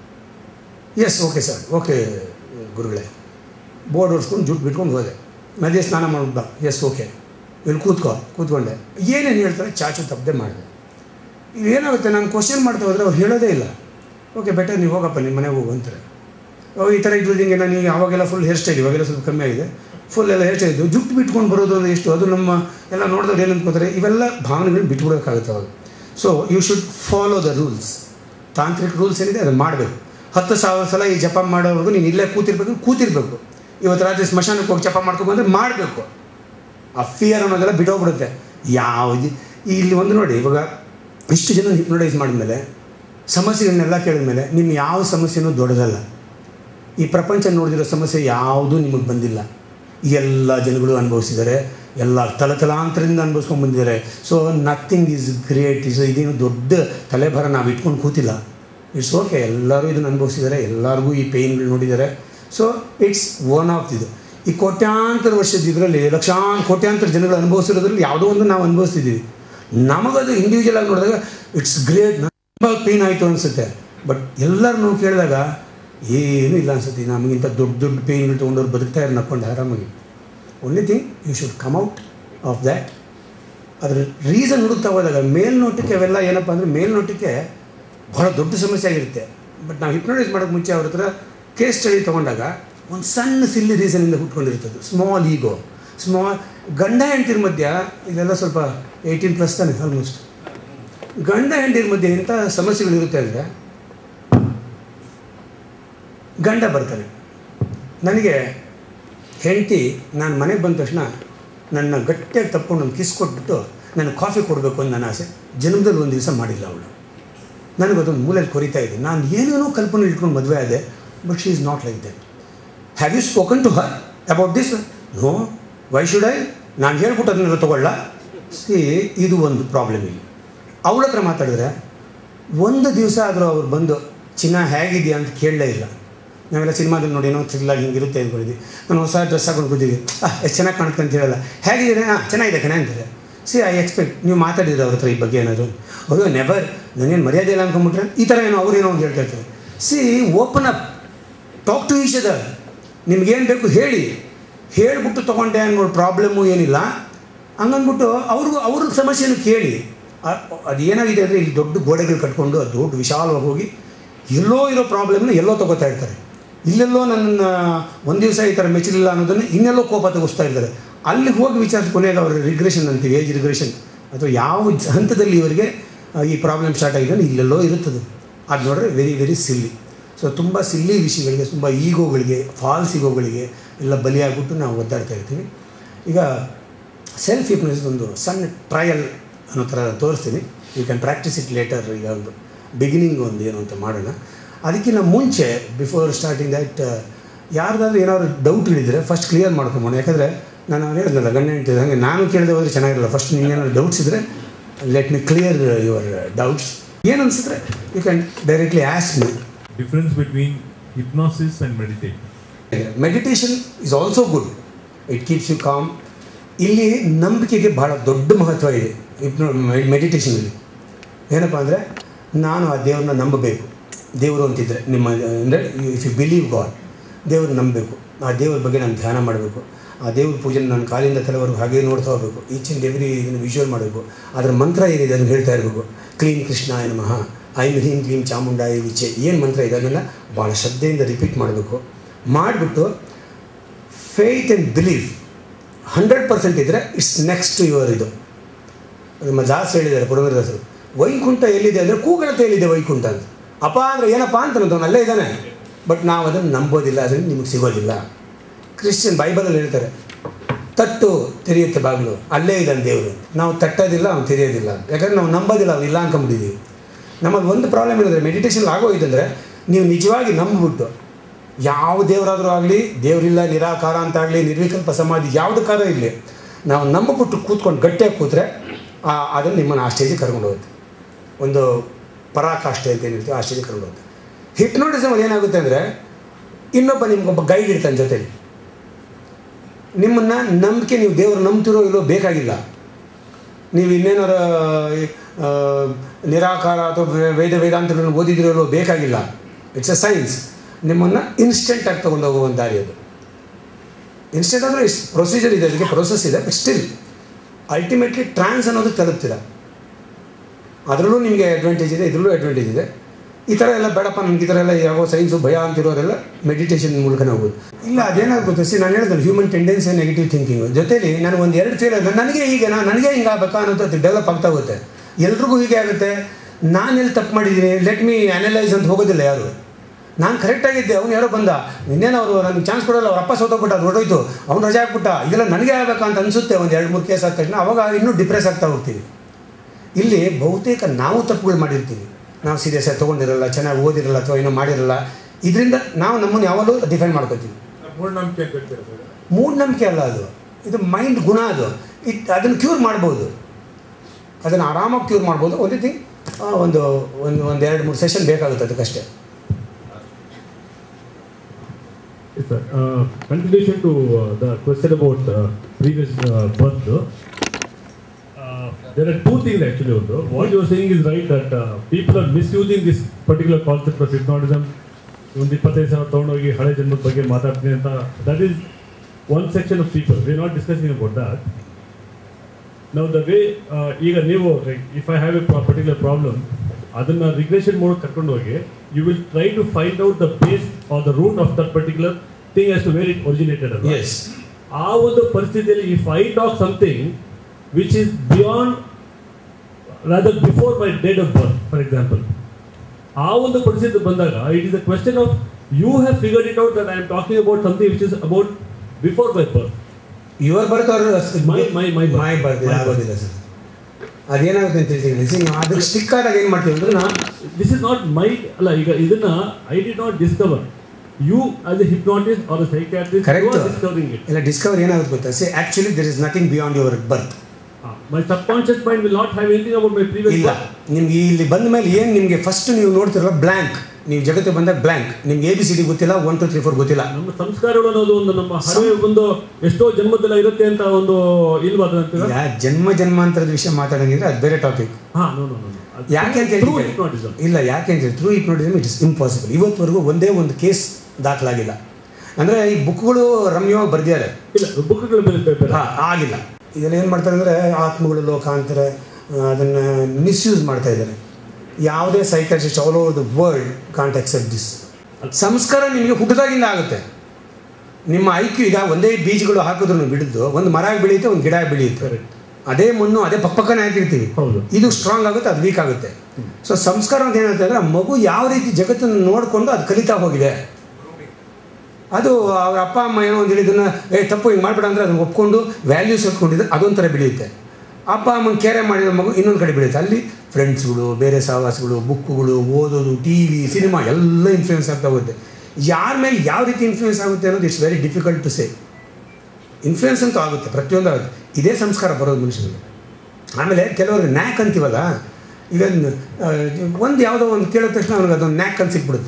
ಎಸ್ ಓಕೆ ಸರ್ ಓಕೆ ಗುರುಗಳೇ ಬೋರ್ಡ್ ಹೊಡ್ಸ್ಕೊಂಡು ಜುಟ್ಟು ಬಿಟ್ಕೊಂಡು ಹೋದೆ ಮಧ್ಯೆ ಸ್ನಾನ ಮಾಡ್ಬಿಟ್ಟ ಎಸ್ ಓಕೆ ಇಲ್ಲಿ ಕೂತ್ಕೋ ಕೂತ್ಕೊಂಡೆ ಏನೇನು ಹೇಳ್ತಾರೆ ಚಾಚು ತಪ್ಪದೆ ಮಾಡಿದೆ ಏನಾಗುತ್ತೆ ನಾನು ಕ್ವಶನ್ ಮಾಡ್ತಾ ಹೋದರೆ ಅವ್ರು ಹೇಳೋದೇ ಇಲ್ಲ ಓಕೆ ಬೆಟರ್ ನೀವು ಹೋಗಪ್ಪ ನಿಮ್ಮ ಮನೆಗೆ ಹೋಗು ಅಂತಾರೆ ಓ ಈ ಥರ ಇದ್ದು ಹಿಂಗೆ ನಾನು ಅವಾಗೆಲ್ಲ ಫುಲ್ ಹೇರ್ ಸ್ಟೈಲ್ ಇವಾಗೆಲ್ಲ ಸ್ವಲ್ಪ ಕಮ್ಮಿ ಆಗಿದೆ ಫುಲ್ ಎಲ್ಲ ಹೇರ್ ಸ್ಟೈಲ್ ಇದ್ದು ಜುಟ್ಟು ಬಿಟ್ಕೊಂಡು ಬರೋದು ಅಂದರೆ ಎಷ್ಟು ಅದು ನಮ್ಮ ಎಲ್ಲ ನೋಡಿದವ್ರು ಏನು ಅಂದ್ಕೋತಾರೆ ಇವೆಲ್ಲ ಭಾವನೆಗಳು ಬಿಟ್ಬಿಡೋಕ್ಕಾಗುತ್ತೆ ಅವಾಗ so you should follow the rules ತಾಂತ್ರಿಕ ರೂಲ್ಸ್ ಏನಿದೆ ಅದನ್ನು ಮಾಡಬೇಕು ಹತ್ತು ಸಾವಿರ ಸಲ ಈ ಜಪ ಮಾಡೋವರೆಗೂ ನೀನು ಇಲ್ಲೇ ಕೂತಿರ್ಬೇಕು ಕೂತಿರ್ಬೇಕು ಇವತ್ತು ರಾತ್ರಿ ಸ್ಮಶಾನಕ್ಕೆ ಹೋಗಿ ಜಪ ಮಾಡ್ಕೊಂಡ್ಬಂದ್ರೆ ಮಾಡಬೇಕು ಆ ಫಿಯರ್ ಅನ್ನೋದೆಲ್ಲ ಬಿಡೋಗ್ಬಿಡುತ್ತೆ ಯಾವುದು ಇಲ್ಲಿ ಒಂದು ನೋಡಿ ಇವಾಗ ಇಷ್ಟು ಜನ ಹಿಪ್ನೋಟೈಸ್ ಮಾಡಿದ್ಮೇಲೆ ಸಮಸ್ಯೆಗಳನ್ನೆಲ್ಲ ಕೇಳಿದ್ಮೇಲೆ ನಿಮ್ಮ ಯಾವ ಸಮಸ್ಯೆನೂ ದೊಡ್ಡದಲ್ಲ ಈ ಪ್ರಪಂಚ ನೋಡಿದಿರೋ ಸಮಸ್ಯೆ ಯಾವುದೂ ನಿಮಗೆ ಬಂದಿಲ್ಲ ಎಲ್ಲ ಜನಗಳು ಅನುಭವಿಸಿದ್ದಾರೆ ಎಲ್ಲ ತಲತಲಾಂತರದಿಂದ ಅನುಭವಿಸ್ಕೊಂಡು ಬಂದಿದ್ದಾರೆ so nothing is great is ಇದೇನು ದೊಡ್ಡ ತಲೆಭಾರ ನಾವು ಇಟ್ಕೊಂಡು ಕೂತಿಲ್ಲ ಇಟ್ಸ್ ಓಕೆ ಎಲ್ಲರೂ ಇದನ್ನು ಅನುಭವಿಸಿದ್ದಾರೆ ಎಲ್ಲರಿಗೂ ಈ ಪೇಯ್ನ್ಗಳು ನೋಡಿದ್ದಾರೆ ಸೊ ಇಟ್ಸ್ ಒನ್ ಆಫ್ ಇದು ಈ ಕೋಟ್ಯಾಂತರ ವರ್ಷದ ಇದರಲ್ಲಿ ಲಕ್ಷಾಂತರ ಕೋಟ್ಯಾಂತರ ಜನಗಳು ಅನುಭವಿಸಿರೋದ್ರಲ್ಲಿ ಯಾವುದೋ ಒಂದು ನಾವು ಅನುಭವಿಸ್ತಿದ್ದೀವಿ ನಮಗದು ಇಂಡಿವಿಜುವಲ್ ಆಗಿ ನೋಡಿದಾಗ ಇಟ್ಸ್ ಗ್ರೇಟ್ ತುಂಬ ಪೇಯ್ನ್ ಆಯಿತು ಅನಿಸುತ್ತೆ ಬಟ್ ಎಲ್ಲರೂ ನಾವು ಕೇಳಿದಾಗ ಏನೂ ಇಲ್ಲ ಅನ್ಸುತ್ತೆ ನಮಗಿಂತ ದೊಡ್ಡ ದೊಡ್ಡ ಪೇಯ್ನ್ಗಳು ತೊಗೊಂಡವ್ರು ಬದುಕ್ತಾ ಇರೋ ನಕ್ಕೊಂಡು ಆರಾಮಾಗಿ only thing you should come out of that ಅದ್ರ ರೀಸನ್ ಹುಡುಕ್ತಾ ಹೋದಾಗ ಮೇಲ್ನೋಟಕ್ಕೆ ಅವೆಲ್ಲ ಏನಪ್ಪ ಅಂದರೆ ಮೇಲ್ನೋಟಕ್ಕೆ ಭಾಳ ದೊಡ್ಡ ಸಮಸ್ಯೆ ಆಗಿರುತ್ತೆ ಬಟ್ ನಾವು ಹಿಪ್ನೋಟೈಸ್ ಮಾಡೋಕ್ಕೆ ಮುಂಚೆ ಅವ್ರ ಹತ್ರ ಕೇಸ್ ಸ್ಟಡಿ ತೊಗೊಂಡಾಗ ಒಂದು ಸಣ್ಣ ಸಿಲ್ಲಿ ರೀಸನಿಂದ ಹುಟ್ಕೊಂಡಿರ್ತದೆ ಸ್ಮಾಲ್ ಈಗೋ ಸ್ಮಾಲ್ ಗಂಡ ಹೆಂಡತಿರ ಮಧ್ಯ ಇದೆಲ್ಲ ಸ್ವಲ್ಪ ಏಯ್ಟೀನ್ ಪ್ಲಸ್ ತಾನೆ ಆಲ್ಮೋಸ್ಟ್ ಗಂಡ ಹೆಂಡತಿರ ಮಧ್ಯೆ ಎಂಥ ಸಮಸ್ಯೆಗಳಿರುತ್ತೆ ಅಂದರೆ ಗಂಡ ಬರ್ತಾನೆ ನನಗೆ ಹೆಂಡತಿ ನಾನು ಮನೆಗೆ ಬಂದ ತಕ್ಷಣ ನನ್ನ ಗಟ್ಟಿಯಾಗಿ ತಪ್ಕೊಂಡು ಒಂದು ಕಿಸ್ ಕೊಟ್ಬಿಟ್ಟು ನನಗೆ ಕಾಫಿ ಕೊಡಬೇಕು ಅಂತ ನನ್ನ ಆಸೆ ಜನ್ಮದಲ್ಲಿ ಒಂದು ದಿವಸ ಮಾಡಿಲ್ಲ ಅವಳು ನನಗೆ ಅದೊಂದು ಮೂಲೆಯಲ್ಲಿ ಕೊರಿತಾ ಇದೆ ನಾನು ಏನೇನೋ ಕಲ್ಪನೆ ಇಟ್ಕೊಂಡು ಮದುವೆ ಆದೆ but she is not like that have you spoken to her about this no why should I ನಾನು ಹೇಳ್ಬಿಟ್ಟು ಅದನ್ನೆಲ್ಲ ತೊಗೊಳ್ಳ ಸಿ ಇದು ಒಂದು ಪ್ರಾಬ್ಲಮ್ ಇಲ್ಲಿ ಅವಳ ಹತ್ರ ಮಾತಾಡಿದ್ರೆ ಒಂದು ದಿವಸ ಆದರೂ ಅವ್ರು ಬಂದು ಚಿನ್ನ ಹೇಗಿದೆಯಾ ಅಂತ ಕೇಳಲೇ ಇಲ್ಲ ನಾವೆಲ್ಲ ಸಿನಿಮಾದಲ್ಲಿ ನೋಡಿ ಏನೋ ಥ್ರಿಲ್ಲಾಗಿ ಹಿಂಗಿರುತ್ತೆ ಅಂದ್ಕೊಂಡಿದ್ವಿ ನಾನು ಹೊಸ ಡ್ರೆಸ್ ಹಾಕೊಂಡು ಕೂತಿದ್ವಿ ಆ ಎಷ್ಟು ಚೆನ್ನಾಗಿ ಕಾಣುತ್ತೆ ಅಂತ ಹೇಳಲ್ಲ ಹೇಗಿದ್ದೀರಿ ಹಾಂ ಚೆನ್ನಾಗಿದೆ ಕಣೆ ಅಂತಾರೆ ಸಿ ಐ ಎಕ್ಸ್ಪೆಕ್ಟ್ ನೀವು ಮಾತಾಡಿದ್ರೆ ಅವ್ರ ಹತ್ರ ಈ ಬಗ್ಗೆ ಏನಾದರೂ ಅಯ್ಯೋ ನೆವರ್ ನನಗೇನು ಮರ್ಯಾದೆ ಇಲ್ಲ ಅಂದ್ಕೊಂಬಿಟ್ರೆ ಈ ಥರ ಏನೋ ಅವ್ರೇನೋ ಒಂದು ಹೇಳ್ತಾ ಇರ್ತಾರೆ see open up talk to each other ನಿಮ್ಗೇನು ಬೇಕು ಹೇಳಿ ಹೇಳಿಬಿಟ್ಟು ತೊಗೊಂಡೆ ಅನ್ನೋ ಪ್ರಾಬ್ಲಮ್ಮು ಏನಿಲ್ಲ ಹಂಗಂದ್ಬಿಟ್ಟು ಅವ್ರಿಗೂ ಅವ್ರ ಸಮಸ್ಯೆನೂ ಕೇಳಿ ಅ- ಅದು ಏನಾಗಿದೆ ಅಂದರೆ ಇಲ್ಲಿ ದೊಡ್ಡ ಗೋಡೆಗಳು ಕಟ್ಕೊಂಡು ಅದು ದೊಡ್ಡ ವಿಶಾಲವಾಗಿ ಹೋಗಿ ಎಲ್ಲೋ ಇರೋ ಪ್ರಾಬ್ಲಮ್ನ ಎಲ್ಲೋ ತಗೋತಾ ಇರ್ತಾರೆ ಇಲ್ಲೆಲ್ಲೋ ನನ್ನ ಒಂದು ದಿವಸ ಈ ಥರ ಮೆಚ್ಚಲಿಲ್ಲ ಅನ್ನೋದನ್ನು ಇನ್ನೆಲ್ಲೋ ಕೋಪ ತಗೋಸ್ತಾ ಇರ್ತಾರೆ ಅಲ್ಲಿ ಹೋಗಿ ವಿಚಾರಿಸಿ ಕೊನೆಗೆ ಅವ್ರ ರಿಗ್ರೆಷನ್ ಅಂತೀವಿ ಏಜ್ ರಿಗ್ರೆಷನ್ ಅಥವಾ ಯಾವ ಜ- ಹಂತದಲ್ಲಿ ಇವರಿಗೆ ಆ, ಈ ಪ್ರಾಬ್ಲಮ್ ಸ್ಟಾರ್ಟ್ ಆಗಿದೆ ಅಂದ್ರೆ ಇಲ್ಲೆಲ್ಲೋ ಇರುತ್ತದೆ ಅದು ನೋಡಿದ್ರೆ ವೆರಿ ವೆರಿ ಸಿಲ್ಲಿ ಸೊ ತುಂಬ ಸಿಲ್ಲಿ ವಿಷಯಗಳಿಗೆ ತುಂಬ ಈಗೋಗಳಿಗೆ ಫಾಲ್ಸ್ ಈಗೋಗಳಿಗೆ ಎಲ್ಲ ಬಲಿಯಾಗ್ಬಿಟ್ಟು ನಾವು ಒದ್ದಾಡ್ತಾ ಇರ್ತೀವಿ ಈಗ ಸೆಲ್ಫ್ ಹಿಪ್ನೋಸಿಸ್ ಒಂದು ಸಣ್ಣ ಟ್ರಯಲ್ ಅನ್ನೋ ಥರ ತೋರಿಸ್ತೀನಿ you can practice it later ಈಗ ಒಂದು ಬಿಗಿನಿಂಗ್ ಒಂದು ಏನು ಅಂತ ಮಾಡೋಣ ಅದಕ್ಕಿಂತ ಮುಂಚೆ ಬಿಫೋರ್ ಸ್ಟಾರ್ಟಿಂಗ್ ದಟ್ ಯಾರ್ದಾದ್ರೂ ಏನಾದ್ರು ಡೌಟ್ಗಳಿದ್ರೆ ಫಸ್ಟ್ ಕ್ಲಿಯರ್ ಮಾಡ್ಕೊಂಬೋಣ ಯಾಕಂದರೆ ನಾನು ಅವ್ನು ಹೇಳಿದ್ನಲ್ಲ ಗಂಡ ಹೆಂಡ್ತಿ ಹಾಗೆ ನಾನು ಕೇಳದೆ ಹೋದರೆ ಚೆನ್ನಾಗಿರಲ್ಲ ಫಸ್ಟ್ ನಿಮ್ಗೇನಾದ್ರು ಡೌಟ್ಸ್ ಇದ್ದರೆ let me clear your doubts ಏನು ಅನಿಸಿದ್ರೆ you can directly ask me
Difference between hypnosis and meditation.
Meditation is also good it keeps you calm ಇಲ್ಲಿ ನಂಬಿಕೆಗೆ ಬಹಳ ದೊಡ್ಡ ಮಹತ್ವ ಇದೆ ಇಪ್ನೋ ಮೆಡಿಟೇಷನಲ್ಲಿ ಏನಪ್ಪ ಅಂದರೆ ನಾನು ಆ ದೇವ್ರನ್ನ ನಂಬಬೇಕು ದೇವರು ಅಂತಿದ್ರೆ ನಿಮ್ಮ ಅಂದರೆ ಇಫ್ ಯು ಬಿಲೀವ್ ಗಾಡ್ ದೇವ್ರನ್ನ ನಂಬಬೇಕು ಆ ದೇವ್ರ ಬಗ್ಗೆ ನಾನು ಧ್ಯಾನ ಮಾಡಬೇಕು ಆ ದೇವ್ರ ಪೂಜೆನ ನಾನು ಕಾಲಿಂದ ತಲೆವರೆಗೂ ಹಾಗೆ ನೋಡ್ತಾ ಹೋಗಬೇಕು ಈಚ್ ಆ್ಯಂಡ್ ಎವ್ರಿ ಇದನ್ನು ವಿಜುವಲ್ ಮಾಡಬೇಕು ಅದರ ಮಂತ್ರ ಏನಿದೆ ಅದನ್ನು ಹೇಳ್ತಾ ಇರಬೇಕು ಕ್ಲೀನ್ ಕೃಷ್ಣಾಯ ನಮಃ ಐಂ ಹೀಂ ಕ್ಲೀಂ ಚಾಮುಂಡಾಯ ವಿಚೆ ಏನು ಮಂತ್ರ ಇದೆ ಅದನ್ನು ಭಾಳ ಶ್ರದ್ಧೆಯಿಂದ ರಿಪೀಟ್ ಮಾಡಬೇಕು ಮಾಡಿಬಿಟ್ಟು faith and belief hundred percent ಇದ್ದರೆ ಇಟ್ಸ್ ನೆಕ್ಸ್ಟ್ ಯುವರ್ ಇದು ನಮ್ಮ ದಾಸ್ ಹೇಳಿದ್ದಾರೆ ಪುರಂದರದಾಸರು ವೈಕುಂಠ ಎಲ್ಲಿದೆ ಅಂದರೆ ಕೂಗಳತೆ ಎಲ್ಲಿದೆ ವೈಕುಂಠ ಅಂತ ಅಪ್ಪ ಅಂದರೆ ಏನಪ್ಪ ಅಂತ ಅನ್ನೋದು ಅಲ್ಲೇ ಇದ್ದಾನೆ ಬಟ್ ನಾವು ಅದನ್ನು ನಂಬೋದಿಲ್ಲ ಅದನ್ನು ನಿಮಗೆ ಸಿಗೋದಿಲ್ಲ ಕ್ರಿಶ್ಚಿಯನ್ ಬೈಬಲಲ್ಲಿ ಹೇಳ್ತಾರೆ ತಟ್ಟು ತೆರೆಯುತ್ತೆ ಬಾಗಿಲು ಅಲ್ಲೇ ಇದ್ದಾನೆ ದೇವರು ನಾವು ತಟ್ಟೋದಿಲ್ಲ ಅವ್ನು ತೆರೆಯೋದಿಲ್ಲ ಯಾಕಂದ್ರೆ ನಾವು ನಂಬೋದಿಲ್ಲ ಅವ್ನು ಇಲ್ಲ ಅನ್ಕೊಂಬಿಟ್ಟಿದ್ದೀವಿ ನಮ್ಮಲ್ಲಿ ಒಂದು ಪ್ರಾಬ್ಲಮ್ ಏನಂದರೆ ಮೆಡಿಟೇಷನ್ ಆಗೋಯ್ತಂದರೆ ನೀವು ನಿಜವಾಗಿ ನಂಬಿಬಿಟ್ಟು ಯಾವ ದೇವರಾದರೂ ಆಗಲಿ ದೇವರಿಲ್ಲ ನಿರಾಕಾರ ಅಂತ ಆಗಲಿ ನಿರ್ವಿಕಲ್ಪ ಸಮಾಧಿ ಯಾವುದಕ್ಕಾರ ಇರಲಿ ನಾವು ನಂಬಿಬಿಟ್ಟು ಕೂತ್ಕೊಂಡು ಗಟ್ಟಿಯಾಗಿ ಕೂತ್ರೆ ಆ- ಅದನ್ನು ನಿಮ್ಮನ್ನು ಆ ಸ್ಟೇಜಿಗೆ ಕರ್ಕೊಂಡು ಹೋಗುತ್ತೆ ಒಂದು ಪರಾಕಾಷ್ಠೆ ಅಂತ ಏನು ಹೇಳ್ತೀವಿ ಆ ಸ್ಟೇಜಿಗೆ ಕರ್ಕೊಂಡು ಹೋಗುತ್ತೆ ಹಿಪ್ನೋಟಿಸಮ್ ಏನಾಗುತ್ತೆ ಅಂದರೆ ಇನ್ನೊಬ್ಬ ನಿಮ್ಗೊಬ್ಬ ಗೈಡ್ ಇರ್ತಾನೆ ಜೊತೆಲಿ ನಿಮ್ಮನ್ನು ನಂಬಿಕೆ ನೀವು ದೇವರು ನಂಬ್ತಿರೋ ಇಲ್ಲೋ ಬೇಕಾಗಿಲ್ಲ ನೀವು ಇನ್ನೇನಾರ ಆ, ನಿರಾಕಾರ ಅಥವಾ ವೇ- ವೇದ ವೇದಾಂತಗಳನ್ನು ಓದಿದಿರೋ ಇಲ್ಲೋ ಬೇಕಾಗಿಲ್ಲ ಇಟ್ಸ್ ಎ ಸೈನ್ಸ್ ನಿಮ್ಮನ್ನು ಇನ್ಸ್ಟೆಂಟಾಗಿ ತೊಗೊಂಡು ಹೋಗುವ ಒಂದು ದಾರಿ ಅದು ಇನ್ಸ್ಟೆಂಟ್ ಅಂದರೆ ಇಷ್ಟು ಪ್ರೊಸೀಜರ್ ಇದೆ ಅದಕ್ಕೆ ಪ್ರೊಸೆಸ್ ಇದೆ ಬಟ್ ಸ್ಟಿಲ್ ಅಲ್ಟಿಮೇಟ್ಲಿ ಟ್ರಾನ್ಸ್ ಅನ್ನೋದು ತಲುಪ್ತೀರ ಅದರಲ್ಲೂ ನಿಮಗೆ ಅಡ್ವಾಂಟೇಜ್ ಇದೆ ಇದರಲ್ಲೂ ಅಡ್ವಾಂಟೇಜ್ ಇದೆ ಈ ಥರ ಎಲ್ಲ ಬೇಡಪ್ಪ ನನಗೆ ಈ ಥರ ಎಲ್ಲ ಯಾವ ಸೈನ್ಸು ಭಯ ಅಂತಿರೋರೆಲ್ಲ ಮೆಡಿಟೇಷನ್ ಮೂಲಕನೇ ಹೋಗೋದು ಇಲ್ಲ ಅದೇನಾಗುತ್ತೆ ಸಿ ನಾನು ಹೇಳಿದ್ರೆ ಹ್ಯೂಮನ್ ಟೆಂಡೆನ್ಸಿ ನೆಗೆಟಿವ್ ಥಿಂಕಿಂಗು ಜೊತೆಲಿ ನನಗೆ ಒಂದು ಎರಡು ಫೇಲ್ ಆಗಿದೆ ನನಗೆ ಹೀಗೆ ನಾ ನನಗೆ ಹಿಂಗೆ ಆಗ್ಬೇಕಾ ಅನ್ನೋದು ಡೆವಲಪ್ ಆಗ್ತಾ ಹೋಗುತ್ತೆ ಎಲ್ರಿಗೂ ಹೀಗೆ ಆಗುತ್ತೆ ನಾನು ಎಲ್ಲಿ ತಪ್ಪು ಮಾಡಿದ್ದೀನಿ ಲೆಟ್ ಮೀ ಅನಲೈಸ್ ಅಂತ ಹೋಗೋದಿಲ್ಲ ಯಾರು ನಾನು ಕರೆಕ್ಟಾಗಿದ್ದೆ ಅವ್ನು ಯಾರೋ ಬಂದ ಇನ್ನೇನು ಅವರು ನನಗೆ ಚಾನ್ಸ್ ಕೊಡೋಲ್ಲ ಅವ್ರ ಅಪ್ಪ ಸೋತೋಗ್ಬಿಟ್ಟ ಅದು ಹೊರಟೋಯ್ತು ಅವ್ನು ರಜೆ ಹಾಕ್ಬಿಟ್ಟ ಇದೆಲ್ಲ ನನಗೆ ಆಗಬೇಕಾ ಅಂತ ಅನಿಸುತ್ತೆ ಒಂದು ಎರಡು ಮೂರು ಕೇಸ್ ಆದ ತಕ್ಷಣ ಅವಾಗ ಇನ್ನೂ ಡಿಪ್ರೆಸ್ ಆಗ್ತಾ ಹೋಗ್ತೀವಿ ಇಲ್ಲಿ ಬಹುತೇಕ ನಾವು ತಪ್ಪುಗಳು ಮಾಡಿರ್ತೀವಿ ನಾವು ಸೀರಿಯಸ್ ಆಗಿ ತೊಗೊಂಡಿರಲ್ಲ ಚೆನ್ನಾಗಿ ಓದಿರಲ್ಲ ಅಥವಾ ಏನೋ ಮಾಡಿರಲ್ಲ ಇದರಿಂದ ನಾವು ನಮ್ಮನ್ನು ಯಾವಾಗಲೂ ಡಿಫೈನ್ ಮಾಡ್ಕೋತೀವಿ
ಮೂಢನಂಬಿಕೆ ಅಂತ ಹೇಳ್ತೀರಾ ಸರ್
ಮೂಢನಂಬಿಕೆ ಅಲ್ಲ ಅದು ಇದು ಮೈಂಡ್ ಗುಣ ಅದು ಇಟ್ ಅದನ್ನು ಕ್ಯೂರ್ ಮಾಡ್ಬೋದು ಅದನ್ನು ಆರಾಮಾಗಿ ಕ್ಯೂರ್ ಮಾಡ್ಬೋದು ಒಂದೇ ಥಿಂಗ್ ಒಂದು ಒಂದು ಒಂದು ಎರಡು ಮೂರು ಸೆಷನ್ ಬೇಕಾಗುತ್ತೆ ಅದಕ್ಕಷ್ಟೇ
Yes, sir. Uh, continuation to uh, the question about uh, previous uh, birth. Uh, there are two things actually. Although. What you are saying is right that uh, people are misusing this particular concept of hypnotism ಒಂದು ಇಪ್ಪತ್ತೈದು ಸಾವಿರ ತೊಗೊಂಡೋಗಿ ಹಳೆ ಜನ್ಮದ ಬಗ್ಗೆ ಮಾತಾಡ್ತೀನಿ ಅಂತ that is one section of people we not discussing about that ನಾವು ದ ವೇ ಈಗ ನೀವು if I have a particular problem ಅದನ್ನ ರಿಗ್ರೆಷನ್ ಮೋಡ್ ಕರ್ಕೊಂಡು ಹೋಗಿ you will try to find out the base or the root of that particular thing as to where it originated ಅಲ್ಲ
yes
ಆ ಒಂದು ಪರಿಸ್ಥಿತಿಯಲ್ಲಿ if I talk something which is beyond rather before my date of birth for example ಆ ಒಂದು ಪರಿಸ್ಥಿತಿ ಬಂದಾಗ it is a question of you have figured it out that I am talking about something which is about before my birth
your birth ಅವ್ರ
My- my- my birth.
My birth
My birth.
ಆಗೋದಿಲ್ಲ sir ಅದೇನಾಗುತ್ತೆ ಅಂತ ಹೇಳ್ತೀನಿ C ನಾವು ಅದಕ್ಕೆ stick ಆದಾಗ ಏನು ಮಾಡ್ತೀವಿ ಅಂದ್ರೆ ನಾವು
ದಿಸ್ ಇಸ್ ನಾಟ್ ಮೈ ಅಲ್ಲ ಈಗ ಇದನ್ನ ಐ ಡಿ not discover you as a hypnotist or psychiatrist
correct
discovering it
ಇಲ್ಲ ಡಿಸ್ಕವರ್ ಏನಾಗುತ್ತೆ ಗೊತ್ತಾ see actually there is nothing beyond your birth
my subconscious mind will not have anything about my previous
ಇಲ್ಲ ನಿಮ್ಗೆ ಇಲ್ಲಿ ಬಂದ ಮೇಲೆ ಏನು ನಿಮಗೆ ಫಸ್ಟ್ ನೀವು ನೋಡ್ತಿರಲ್ಲ ಬ್ಲ್ಯಾಂಕ್ ನೀವು ಜಗತ್ತು ಬಂದಾಗ ಬ್ಲ್ಯಾಂಕ್ ನಿಮ್ಗೆ ಎ ಬಿ ಸಿ ಡಿ ಗೊತ್ತಿಲ್ಲ ಒನ್ ಟು ತ್ರೀ ಫೋರ್ ಗೊತ್ತಿಲ್ಲ
ನಮ್ಮ ಸಂಸ್ಕಾರಗಳು ಅನ್ನೋದು ಒಂದು ನಮ್ಮ ಹಳೆ ಒಂದು ಎಷ್ಟೋ ಜನ್ಮದಲ್ಲ ಇರುತ್ತೆ ಅಂತ ಒಂದು ಇಲ್ವಾ ಅದಂತೀರಾ
ಯಾ ಜನ್ಮ ಜನ್ಮಾಂತರದ ವಿಷಯ ಮಾತಾಡೋಂಗಿದ್ರೆ ಅದು ಬೇರೆ ಟಾಪಿಕ್
ಹಾ ನೋ ನೋ ನೋ
ಯಾಕೆ ಅಂತ
ಟ್ರೂ
ಹೇಳ್ತೀನಿ
ಹಿಪ್ನಾಟಿಸಮ್
ಇಲ್ಲ ಯಾಕೆ ಅಂತ ಹೇಳಿ through hypnotism it is impossible ಇವತ್ತವರೆಗೂ ಒಂದೇ ಒಂದು ಕೇಸ್ ದಾಖಲಾಗಿಲ್ಲ ಅಂದರೆ ಈ ಬುಕ್ಗಳು ರಮ್ಯವಾಗಿ ಬರ್ದಿದ್ದಾರೆ
ಇಲ್ಲ ಬುಕ್ಗಳು ಬೇರೆ ಬೇರೆ ಬೇರೆ
ಹಾಂ ಆಗಿಲ್ಲ ಇದೆಲ್ಲ ಏನು ಮಾಡ್ತಾರೆ ಅಂದರೆ ಆತ್ಮಗಳು ಲೋಕಾಂತರ ಅದನ್ನು ಮಿಸ್ಯೂಸ್ ಮಾಡ್ತಾ ಇದ್ದಾರೆ ಯಾವುದೇ psychiatrist all over the world can't accept this ಸಂಸ್ಕಾರ ನಿಮಗೆ ಹುಟ್ಟದಾಗಿಂದ ಆಗುತ್ತೆ ನಿಮ್ಮ ಐಕ್ಯು ಈಗ ಒಂದೇ ಬೀಜಗಳು ಹಾಕಿದ್ರು ಬಿಡಿದ್ದು ಒಂದು ಮರ ಬೆಳೆಯುತ್ತೆ ಒಂದು ಗಿಡ ಬೆಳೆಯುತ್ತೆ
Correct.
ಅದೇ ಮಣ್ಣು ಅದೇ ಪಕ್ಕನೆ ಹಾಕಿರ್ತೀವಿ
ಹೌದು.
ಇದು ಸ್ಟ್ರಾಂಗ್ ಆಗುತ್ತೆ ಅದು ವೀಕ್ ಆಗುತ್ತೆ ಸೊ ಸಂಸ್ಕಾರ ಅಂತ ಏನಾಗುತ್ತೆ ಅಂದರೆ ಮಗು ಯಾವ ರೀತಿ ಜಗತ್ತನ್ನು ನೋಡಿಕೊಂಡು ಅದು ಕಲಿತಾ ಹೋಗಿದೆ ಅದು ಅವ್ರ ಅಪ್ಪ ಅಮ್ಮ ಏನೋ ಒಂದು ಹೇಳಿದ್ದನ್ನ ಏ ತಪ್ಪು ಹಿಂಗೆ ಮಾಡ್ಬೇಡ ಅಂದರೆ ಅದನ್ನು ಒಪ್ಕೊಂಡು ವ್ಯಾಲ್ಯೂಸ್ ಹೊತ್ಕೊಂಡಿದ್ರೆ ಅದೊಂಥರ ಬೆಳೆಯುತ್ತೆ ಅಪ್ಪ ಅಮ್ಮನ ಕೇರೆ ಮಾಡಿದ ಮಗು ಇನ್ನೊಂದು ಕಡೆ ಬೆಳೆಯುತ್ತೆ ಅಲ್ಲಿ ಫ್ರೆಂಡ್ಸ್ಗಳು ಬೇರೆ ಸಹವಾಸಗಳು ಬುಕ್ಗಳು ಓದೋದು ಟಿ ವಿ ಸಿನಿಮಾ ಎಲ್ಲ ಇನ್ಫ್ಲೂಯೆನ್ಸ್ ಆಗ್ತಾ ಹೋಗುತ್ತೆ ಯಾರ ಮೇಲೆ ಯಾವ ರೀತಿ ಇನ್ಫ್ಲೂಯೆನ್ಸ್ ಆಗುತ್ತೆ ಅನ್ನೋದು it's very difficult to say influence ಅಂತೂ ಆಗುತ್ತೆ ಪ್ರತಿಯೊಂದು ಆಗುತ್ತೆ ಇದೇ ಸಂಸ್ಕಾರ ಬರೋದು ಮನುಷ್ಯನಿಗೆ ಆಮೇಲೆ ಕೆಲವ್ರಿಗೆ ನ್ಯಾಕ್ ಅಂತೀವಲ್ಲ ಈಗ ಒಂದು ಯಾವುದೋ ಒಂದು ಕೇಳಿದ ತಕ್ಷಣ ಅವ್ನಿಗೆ ಅದೊಂದು ನ್ಯಾಕ್ ಅಂತ ಸಿಕ್ಬಿಡುತ್ತೆ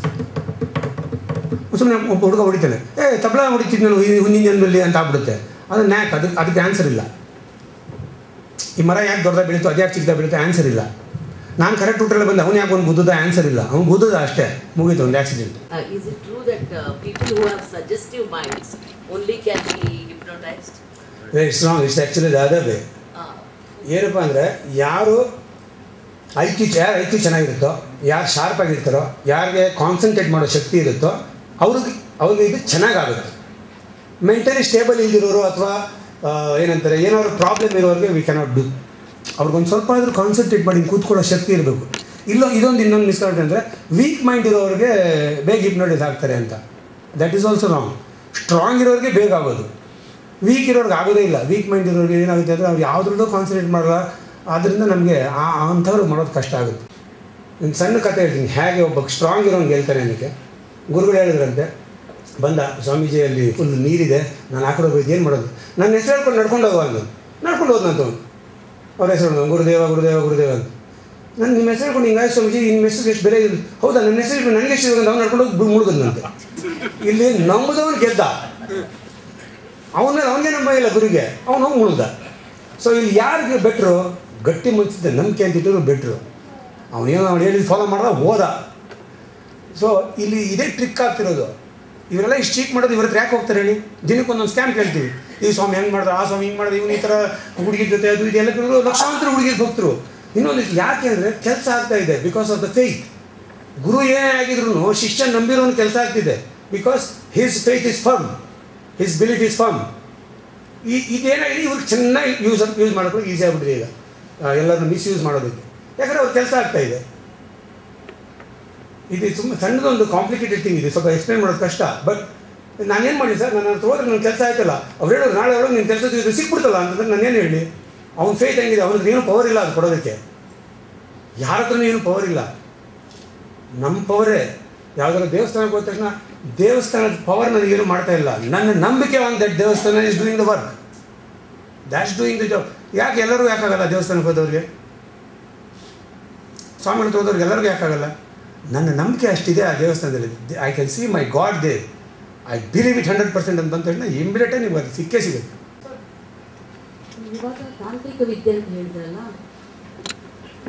ಸುಮ್ಮನೆ ಒಬ್ಬ ಹುಡುಗ ಹೊಡಿತಾನೆ ಏ ತಬಲ ಹೊಡಿತಿದ್ ನಾನು ಈ ಹಿಂದಿನ ಜನ್ಮದಲ್ಲಿ ಅಂತ ಆಗ್ಬಿಡುತ್ತೆ ಅದು ನ್ಯಾಕ್ ಅದಕ್ಕೆ ಅದಕ್ಕೆ ಆನ್ಸರ್ ಇಲ್ಲ ಈ ಮರ ಯಾಕೆ ದೊಡ್ಡದಾಗ ಬೆಳೀತು ಅದು ಯಾಕೆ ಚಿಕ್ಕದಾಗ ಬೆಳೀತು ಆನ್ಸರ್ ಇಲ್ಲ ನಾನು ಕರೆಕ್ಟ್ ಊಟಲ್ಲಿ ಬಂದೆ ಅವ್ನು ಯಾಕೆ ಒಂದು ಗುದ್ದದ ಆನ್ಸರ್ ಇಲ್ಲ ಅವ್ನು ಗುದ್ದದ ಅಷ್ಟೇ ಮುಗೀತು ಒಂದು accident
Uh, is it true that uh, people who have suggestive minds only can be hypnotized?
It's wrong it's actually ಅದೇ ವೇ
Uh,
ಏನಪ್ಪ ಅಂದರೆ ಯಾರು ಐ ಕ್ಯೂ ಯಾರು ಐ ಕ್ಯೂ ಚೆನ್ನಾಗಿರುತ್ತೋ ಯಾರು ಶಾರ್ಪ್ ಆಗಿರ್ತಾರೋ ಯಾರಿಗೆ ಕಾನ್ಸಂಟ್ರೇಟ್ ಮಾಡೋ ಶಕ್ತಿ ಇರುತ್ತೋ ಅವ್ರಿಗೆ ಅವ್ರಿಗೆ ಇದು ಚೆನ್ನಾಗಾಗುತ್ತೆ ಮೆಂಟಲಿ ಸ್ಟೇಬಲ್ ಇಲ್ದಿರೋರು ಅಥವಾ ಏನಂತಾರೆ ಏನಾದ್ರು ಪ್ರಾಬ್ಲಮ್ ಇರೋರಿಗೆ ವಿ ಕ್ಯಾನಾಟ್ ಡೂ ಅವ್ರಿಗೊಂದು ಸ್ವಲ್ಪ ಆದರೂ ಕಾನ್ಸಂಟ್ರೇಟ್ ಮಾಡಿ ಕೂತ್ಕೊಳ್ಳೋ ಶಕ್ತಿ ಇರಬೇಕು ಇಲ್ಲೋ ಇದೊಂದು ಇನ್ನೊಂದು ಮಿಸ್ಕೌಂಟ್ ಅಂದರೆ ವೀಕ್ ಮೈಂಡ್ ಇರೋರಿಗೆ ಬೇಗ ಹಿಪ್ನೋಟಿಸ್ ಆಗ್ತಾರೆ ಅಂತ that is also wrong strong ಇರೋರಿಗೆ ಬೇಗ ಆಗೋದು ವೀಕ್ ಇರೋರ್ಗೆ ಆಗೋದೇ ಇಲ್ಲ ವೀಕ್ ಮೈಂಡ್ ಇರೋರಿಗೆ ಏನಾಗುತ್ತೆ ಅಂದರೆ ಅವ್ರು ಯಾವುದ್ರಲ್ಲೂ ಕಾನ್ಸಂಟ್ರೇಟ್ ಮಾಡಲ್ಲ ಆದ್ದರಿಂದ ನಮಗೆ ಆ ಅಂಥವ್ರು ಮಾಡೋದು ಕಷ್ಟ ಆಗುತ್ತೆ ಒಂದು ಸಣ್ಣ ಕತೆ ಹೇಳ್ತೀನಿ ಹೇಗೆ ಒಬ್ಬ ಸ್ಟ್ರಾಂಗ್ ಇರೋಂಗೆ ಹೇಳ್ತಾರೆ ನನಗೆ ಗುರುಗಳು ಹೇಳಿದ್ರಂತೆ ಬಂದ ಸ್ವಾಮೀಜಿಯಲ್ಲಿ ಫುಲ್ ನೀರಿದೆ ನಾನು ಆ ಕಡೆ ಹೋಗಿ ಏನು ಮಾಡೋದು ನನ್ನ ಹೆಸರು ಹೇಳ್ಕೊಂಡು ನಡ್ಕೊಂಡು ಹೋಗುವ ಅಂದು ನಡ್ಕೊಂಡು ಹೋದ್ನಂತ ಅವ್ನು ಅವ್ರ ಹೆಸರು ಹೇಳಿದ, ಗುರುದೇವ ಗುರುದೇವ ಗುರುದೇವ ಅಂತ ನಾನು ನಿಮ್ಮ ಹೆಸರು ಹೇಳ್ಕೊಂಡು ಹಿಂಗಾಗಿ ಸ್ವಾಮೀಜಿ ನಿಮ್ಮ ಹೆಸರು ಎಷ್ಟು ಬೆಲೆ ಇದೆ ಹೌದಾ ನನ್ನ ಹೆಸರು ಹೇಳ್ಕೊಂಡು ನನಗೆ ಎಷ್ಟು ಇದೆ ಅವ್ನು ನಡ್ಕೊಂಡು ಹೋಗಿ ಮುಳುಗದ್ನಂತೆ ಇಲ್ಲಿ ನಂಬುದವನು ಗೆದ್ದ ಅವನ ಅವನಿಗೆ ನಂಬ ಇಲ್ಲ ಗುರಿಗೆ ಅವನು ಹೋಗಿ ಮುಳುಗ್ದ ಸೊ ಇಲ್ಲಿ ಯಾರಿಗೆ ಬೆಟ್ರು ಗಟ್ಟಿ ಮನ್ಸಿದ್ದೆ ನಂಬಿಕೆ ಅಂತ ಇಟ್ಟರು ಬೆಟ್ರು ಅವನೇನೋ ಅವ್ನು ಹೇಳಿದ್ದು ಫಾಲೋ ಮಾಡ್ದ ಹೋದ ಸೊ ಇಲ್ಲಿ ಇದೇ ಟ್ರಿಕ್ ಆಗ್ತಿರೋದು ಇವರೆಲ್ಲ ಇಷ್ಟು ಚೀಟ್ ಮಾಡೋದು ಇವ್ರ ಹತ್ರ ಯಾಕೆ ಹೋಗ್ತಾರೆ ಹೇಳಿ ದಿನಕ್ಕೆ ಒಂದೊಂದು ಸ್ಕ್ಯಾಮ್ ಕೇಳ್ತೀವಿ ಈ ಸ್ವಾಮಿ ಹೆಂಗೆ ಮಾಡಿದ್ರೆ ಆ ಸ್ವಾಮಿ ಹಿಂಗೆ ಮಾಡಿದ್ರೆ ಇವನು ಈ ಥರ ಹುಡುಗಿ ಜೊತೆ ಅದು ಇದೆಲ್ಲ ಕೇಳಿದ್ರು ಲಕ್ಷಾಂತರ ಹುಡುಗಿಗೆ ಹೋಗ್ತರು ಇನ್ನೊಂದು ಯಾಕೆ ಅಂದರೆ ಕೆಲಸ ಆಗ್ತಾ ಇದೆ ಬಿಕಾಸ್ ಆಫ್ ದ ಫೇತ್ ಗುರು ಏನೇ ಆಗಿದ್ರು ಶಿಷ್ಯ ನಂಬಿರೋನು ಕೆಲಸ ಆಗ್ತಿದೆ because his faith is firm his belief is firm ಈ ಇದೇನಾಗಿದೆ ಇವ್ರಿಗೆ ಚೆನ್ನಾಗಿ ಯೂಸ್ ಯೂಸ್ ಮಾಡೋಕ್ಕೆ ಈಸಿ ಆಗ್ಬಿಟ್ಟಿದೆ ಈಗ ಎಲ್ಲರನ್ನು ಮಿಸ್ಯೂಸ್ ಮಾಡೋದಕ್ಕೆ ಯಾಕಂದರೆ ಅವ್ರ ಕೆಲಸ ಆಗ್ತಾ ಇದೆ ಇದು ತುಂಬ ಸಣ್ಣದೊಂದು ಕಾಂಪ್ಲಿಕೇಟೆಡ್ ಥಿಂಗ್ ಇದೆ ಸ್ವಲ್ಪ ಎಕ್ಸ್ಪ್ಲೇನ್ ಮಾಡೋದು ಕಷ್ಟ ಬಟ್ ನಾನೇನು ಮಾಡಿ ಸರ್ ನನ್ನ ಹತ್ರ ಹೋದ್ರೆ ನನ್ನ ಕೆಲಸ ಆಯ್ತಲ್ಲ ಅವ್ರು ಹೇಳೋದು ನಾಳೆ ಒಳಗೆ ನಿನ್ನ ಕೆಲಸ ಇದು ಸಿಕ್ಬಿಡ್ತಲ್ಲ ಅಂತಂದ್ರೆ ನಾನೇನು ಹೇಳಿ ಅವ್ನ ಫೇತ್ ಹೆಂಗಿದೆ ಅವ್ನಿಗೆ ಏನು ಪವರ್ ಇಲ್ಲ ಅದು ಕೊಡೋದಕ್ಕೆ ಯಾರ ಹತ್ರನೂ ಏನು ಪವರ್ ಇಲ್ಲ ನಮ್ಮ ಪವರೇ ಯಾವುದಾದ್ರು ದೇವಸ್ಥಾನಕ್ಕೆ ಹೋದ ತಕ್ಷಣ ದೇವಸ್ಥಾನದ ಪವರ್ ನನಗೇನು ಮಾಡ್ತಾ ಇಲ್ಲ ನನ್ನ ನಂಬಿಕೆ ಆನ್ ದಟ್ ದೇವಸ್ಥಾನ is doing the work that's doing the job ಯಾಕೆ ಎಲ್ಲರೂ ಯಾಕಾಗಲ್ಲ ದೇವಸ್ಥಾನಕ್ಕೆ ಹೋದವ್ರಿಗೆ ಸ್ವಾಮಿಗಳ ಹತ್ರ ಹೋದವ್ರಿಗೆ ಎಲ್ಲರಿಗೂ ಯಾಕಾಗಲ್ಲ ನನ್ನ ನಂಬಿಕೆ ಅಷ್ಟಿದೆ ಆ ದೇವಸ್ಥಾನದಲ್ಲಿ I can see my god they I believe it hundred percent ಅಂತ ಬಂದ ತಕ್ಷಣ ಇಮಿಡಿಯೇಟಾಗಿ ನಿಮ್ಗೆ ಅದು ಸಿಕ್ಕೇ ಸಿಗುತ್ತೆ
ಇವಾಗ ತಾಂತ್ರಿಕ ವಿದ್ಯೆ ಅಂತ ಹೇಳಿದ್ರಲ್ಲ